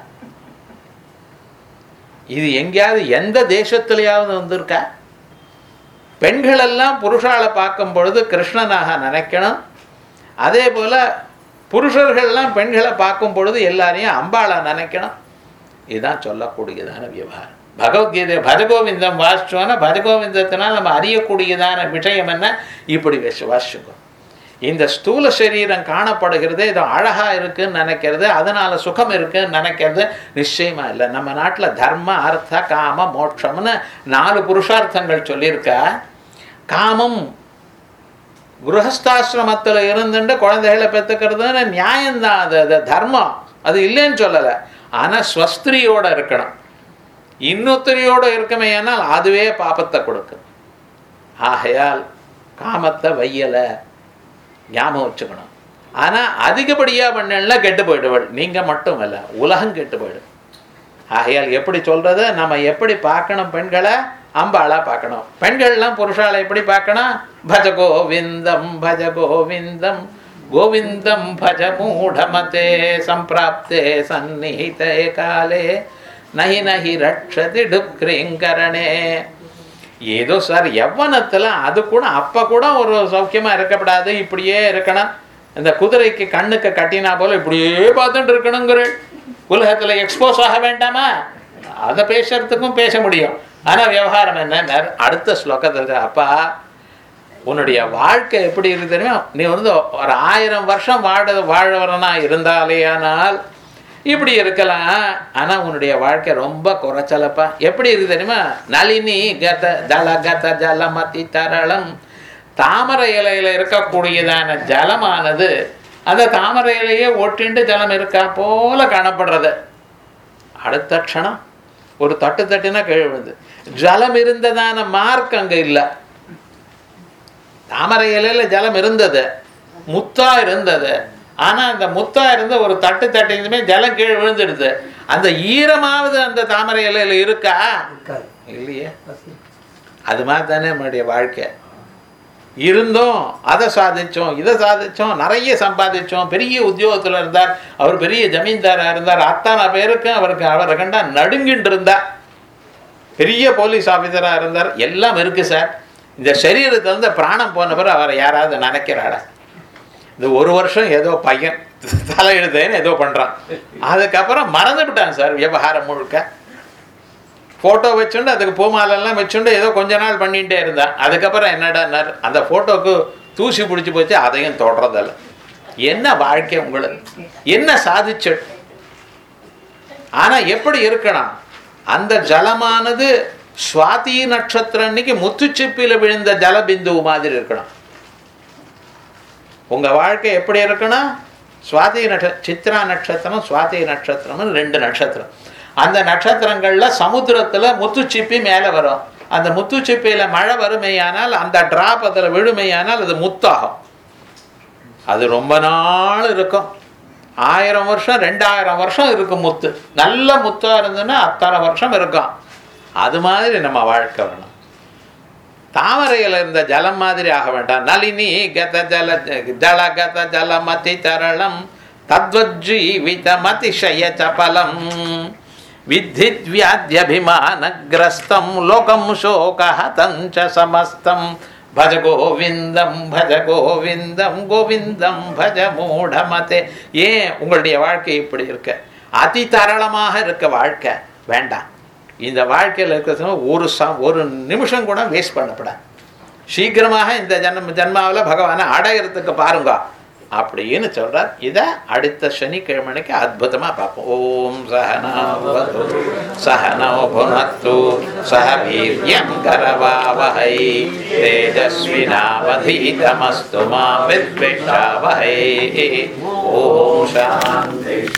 இது எங்கேயாவது எந்த தேசத்திலேயாவது வந்திருக்கா பெண்களெல்லாம் புருஷாலை பார்க்கும் பொழுது கிருஷ்ணனாக நினைக்கணும் அதே போல் புருஷர்கள்லாம் பெண்களை பார்க்கும் பொழுது எல்லாரையும் அம்பாளா நினைக்கணும் இதுதான் சொல்லக்கூடியதான விவகாரம் பகவத்கீதை பஜகோவிந்தம் வாசிச்சோன்னா பஜகோவிந்தத்தினால் நம்ம அறியக்கூடியதான விஷயம் என்ன இப்படி வச்சு வாசிச்சுக்கோ இந்த ஸ்தூல சரீரம் காணப்படுகிறது இது அழகா இருக்குன்னு நினைக்கிறது அதனால சுகம் இருக்குன்னு நினைக்கிறது நிச்சயமா இல்லை நம்ம நாட்டில் தர்ம அர்த்த காம மோட்சம்னு நாலு புருஷார்த்தங்கள் சொல்லியிருக்கா காமம் குருஹஸ்தாசிரமத்தில் இருந்துட்டு குழந்தைகளை பெற்றுக்கிறதுன்னு நியாயம்தான் அது அது தர்மம் அது இல்லைன்னு சொல்லலை ஆனால் ஸ்வஸ்திரியோட இருக்கணும் இன்னொத்தரியோட இருக்குமே ஆனால் அதுவே பாபத்தை கொடுக்கும் ஆகையால் காமத்தை வையலை ஞாபகம் வச்சுக்கணும் ஆனால் அதிகப்படியாக பண்ணல கெட்டு போயிடுவள் நீங்கள் மட்டும் இல்லை உலகம் கெட்டு போயிடும் ஆகையால் எப்படி சொல்றது நம்ம எப்படி பார்க்கணும் பெண்களை அம்பாளா பார்க்கணும் பெண்கள்லாம் புருஷாலை எப்படி பார்க்கணும் பஜ கோவிந்தம் பஜ கோவிந்தம் கோவிந்தம் பஜ மூடமதே சம்பிராப்தே சந்நிஹிதே காலே நஹி நஹி ரட்சதி டுக்ரிங்கரணே ஏதோ சார் யவ்வனத்தில் அது கூட அப்போ கூட ஒரு சௌக்கியமாக இருக்கப்படாது இப்படியே இருக்கணும் இந்த குதிரைக்கு கண்ணுக்கு கட்டினா போல இப்படியே பார்த்துட்டு இருக்கணுங்கிற உலகத்தில் எக்ஸ்போஸ் ஆக வேண்டாமா அதை பேசுறதுக்கும் பேச முடியும் ஆனா விவகாரம் என்ன அடுத்த ஸ்லோகத்தில் அப்பா உன்னுடைய வாழ்க்கை எப்படி இருக்கு தெரியுமா நீ வந்து ஒரு ஆயிரம் வருஷம் வாழ வாழவரனா இருந்தாலேயானால் இப்படி இருக்கலாம் ஆனா உன்னுடைய வாழ்க்கை ரொம்ப குறைச்சலப்பா எப்படி இருக்கு தெரியுமா நளினி கத ஜல கத ஜலமதி தரளம் தாமரை இலையில இருக்கக்கூடியதான ஜலமானது அந்த தாமரை இலையே ஒட்டிண்டு ஜலம் இருக்கா போல காணப்படுறது அடுத்த க்ஷணம் ஒரு தட்டு தட்டுனா கீழே விழுந்து ஜலம் இருந்ததான மார்க் அங்க இல்லை தாமரை இலையில ஜலம் இருந்தது முத்தா இருந்தது ஆனா அந்த முத்தா இருந்த ஒரு தட்டு தட்டினதுமே ஜலம் கீழே விழுந்துடுது அந்த ஈரமாவது அந்த தாமரை இலையில இருக்கா இருக்காது இல்லையே அது மாதிரி தானே நம்மளுடைய வாழ்க்கை இருந்தோம் அதை சாதிச்சோம் இதை சாதிச்சோம் நிறைய சம்பாதிச்சோம் பெரிய உத்தியோகத்துல இருந்தார் அவர் பெரிய ஜமீன்தாரா இருந்தார் அத்தனை பேருக்கும் அவருக்கு அவரை கண்டா நடுங்கிட்டு இருந்தா பெரிய போலீஸ் ஆஃபீஸரா இருந்தார் எல்லாம் இருக்கு சார் இந்த சரீரத்துல இருந்து பிராணம் போன பிறகு அவரை யாராவது நினைக்கிறாடா இந்த ஒரு வருஷம் ஏதோ பையன் தலையெழுத்தேன்னு ஏதோ பண்றான் அதுக்கப்புறம் மறந்துவிட்டான் சார் விவகாரம் முழுக்க ஃபோட்டோ வச்சுண்டு அதுக்கு பூமாலெல்லாம் வச்சுண்டு ஏதோ கொஞ்ச நாள் பண்ணிகிட்டே இருந்தான் அதுக்கப்புறம் என்னடான்னார் அந்த ஃபோட்டோக்கு தூசி பிடிச்சி போச்சு அதையும் தொடறதில்ல என்ன வாழ்க்கை உங்களுக்கு என்ன சாதிச்சு ஆனா எப்படி இருக்கணும் அந்த ஜலமானது சுவாதி நட்சத்திரம் அன்னைக்கு முத்துச்சிப்பில விழுந்த ஜலபிந்து மாதிரி இருக்கணும் உங்க வாழ்க்கை எப்படி இருக்கணும் சுவாதி நட்ச சித்ரா நட்சத்திரம் சுவாதி நட்சத்திரம்னு ரெண்டு நட்சத்திரம் அந்த நட்சத்திரங்கள்ல சமுத்திரத்துல முத்துச்சிப்பி மேலே வரும் அந்த முத்துச்சிப்பியில மழை வறுமையானால் அந்த டிராப் அதில் விழுமையானால் அது முத்தாகும் அது ரொம்ப நாள் இருக்கும் ஆயிரம் வருஷம் ரெண்டாயிரம் வருஷம் இருக்கும் முத்து நல்ல முத்தா இருந்ததுன்னா அத்தனை வருஷம் இருக்கும் அது மாதிரி நம்ம வாழ்க்கை வேணும் தாமரையில் இருந்த ஜலம் மாதிரி ஆக வேண்டாம் நளினி கத ஜல ஜல கத ஜலமதி தரளம் தத்வஜீவிதமதிஷய சபலம் வித்தித் வியாத்யபிமானகிரஸ்தம் லோகம் சோகஹதம் ச சமஸ்தம் பஜ கோவிந்தம் பஜ கோவிந்தம் கோவிந்தம் பஜ மூடமதே ஏன் உங்களுடைய வாழ்க்கை இப்படி இருக்க அதி தரளமாக இருக்க வாழ்க்கை வேண்டாம் இந்த வாழ்க்கையில் இருக்கிற ஒரு ச ஒரு நிமிஷம் கூட வேஸ்ட் பண்ணப்படாது சீக்கிரமாக இந்த ஜன்ம ஜன்மாவில் பகவானை அடையிறதுக்கு பாருங்க அப்படின்னு சொல்றார் இதை அடுத்த சனிக்கிழமைக்கு அற்புதமா பார்ப்போம் ஓம் சகனாவது சகனோ புனத்து சக வீரியம் கரவாவஹை தேஜஸ்வினாவதீதமஸ்து மா வித்விஷாவஹை ஓம் சாந்தி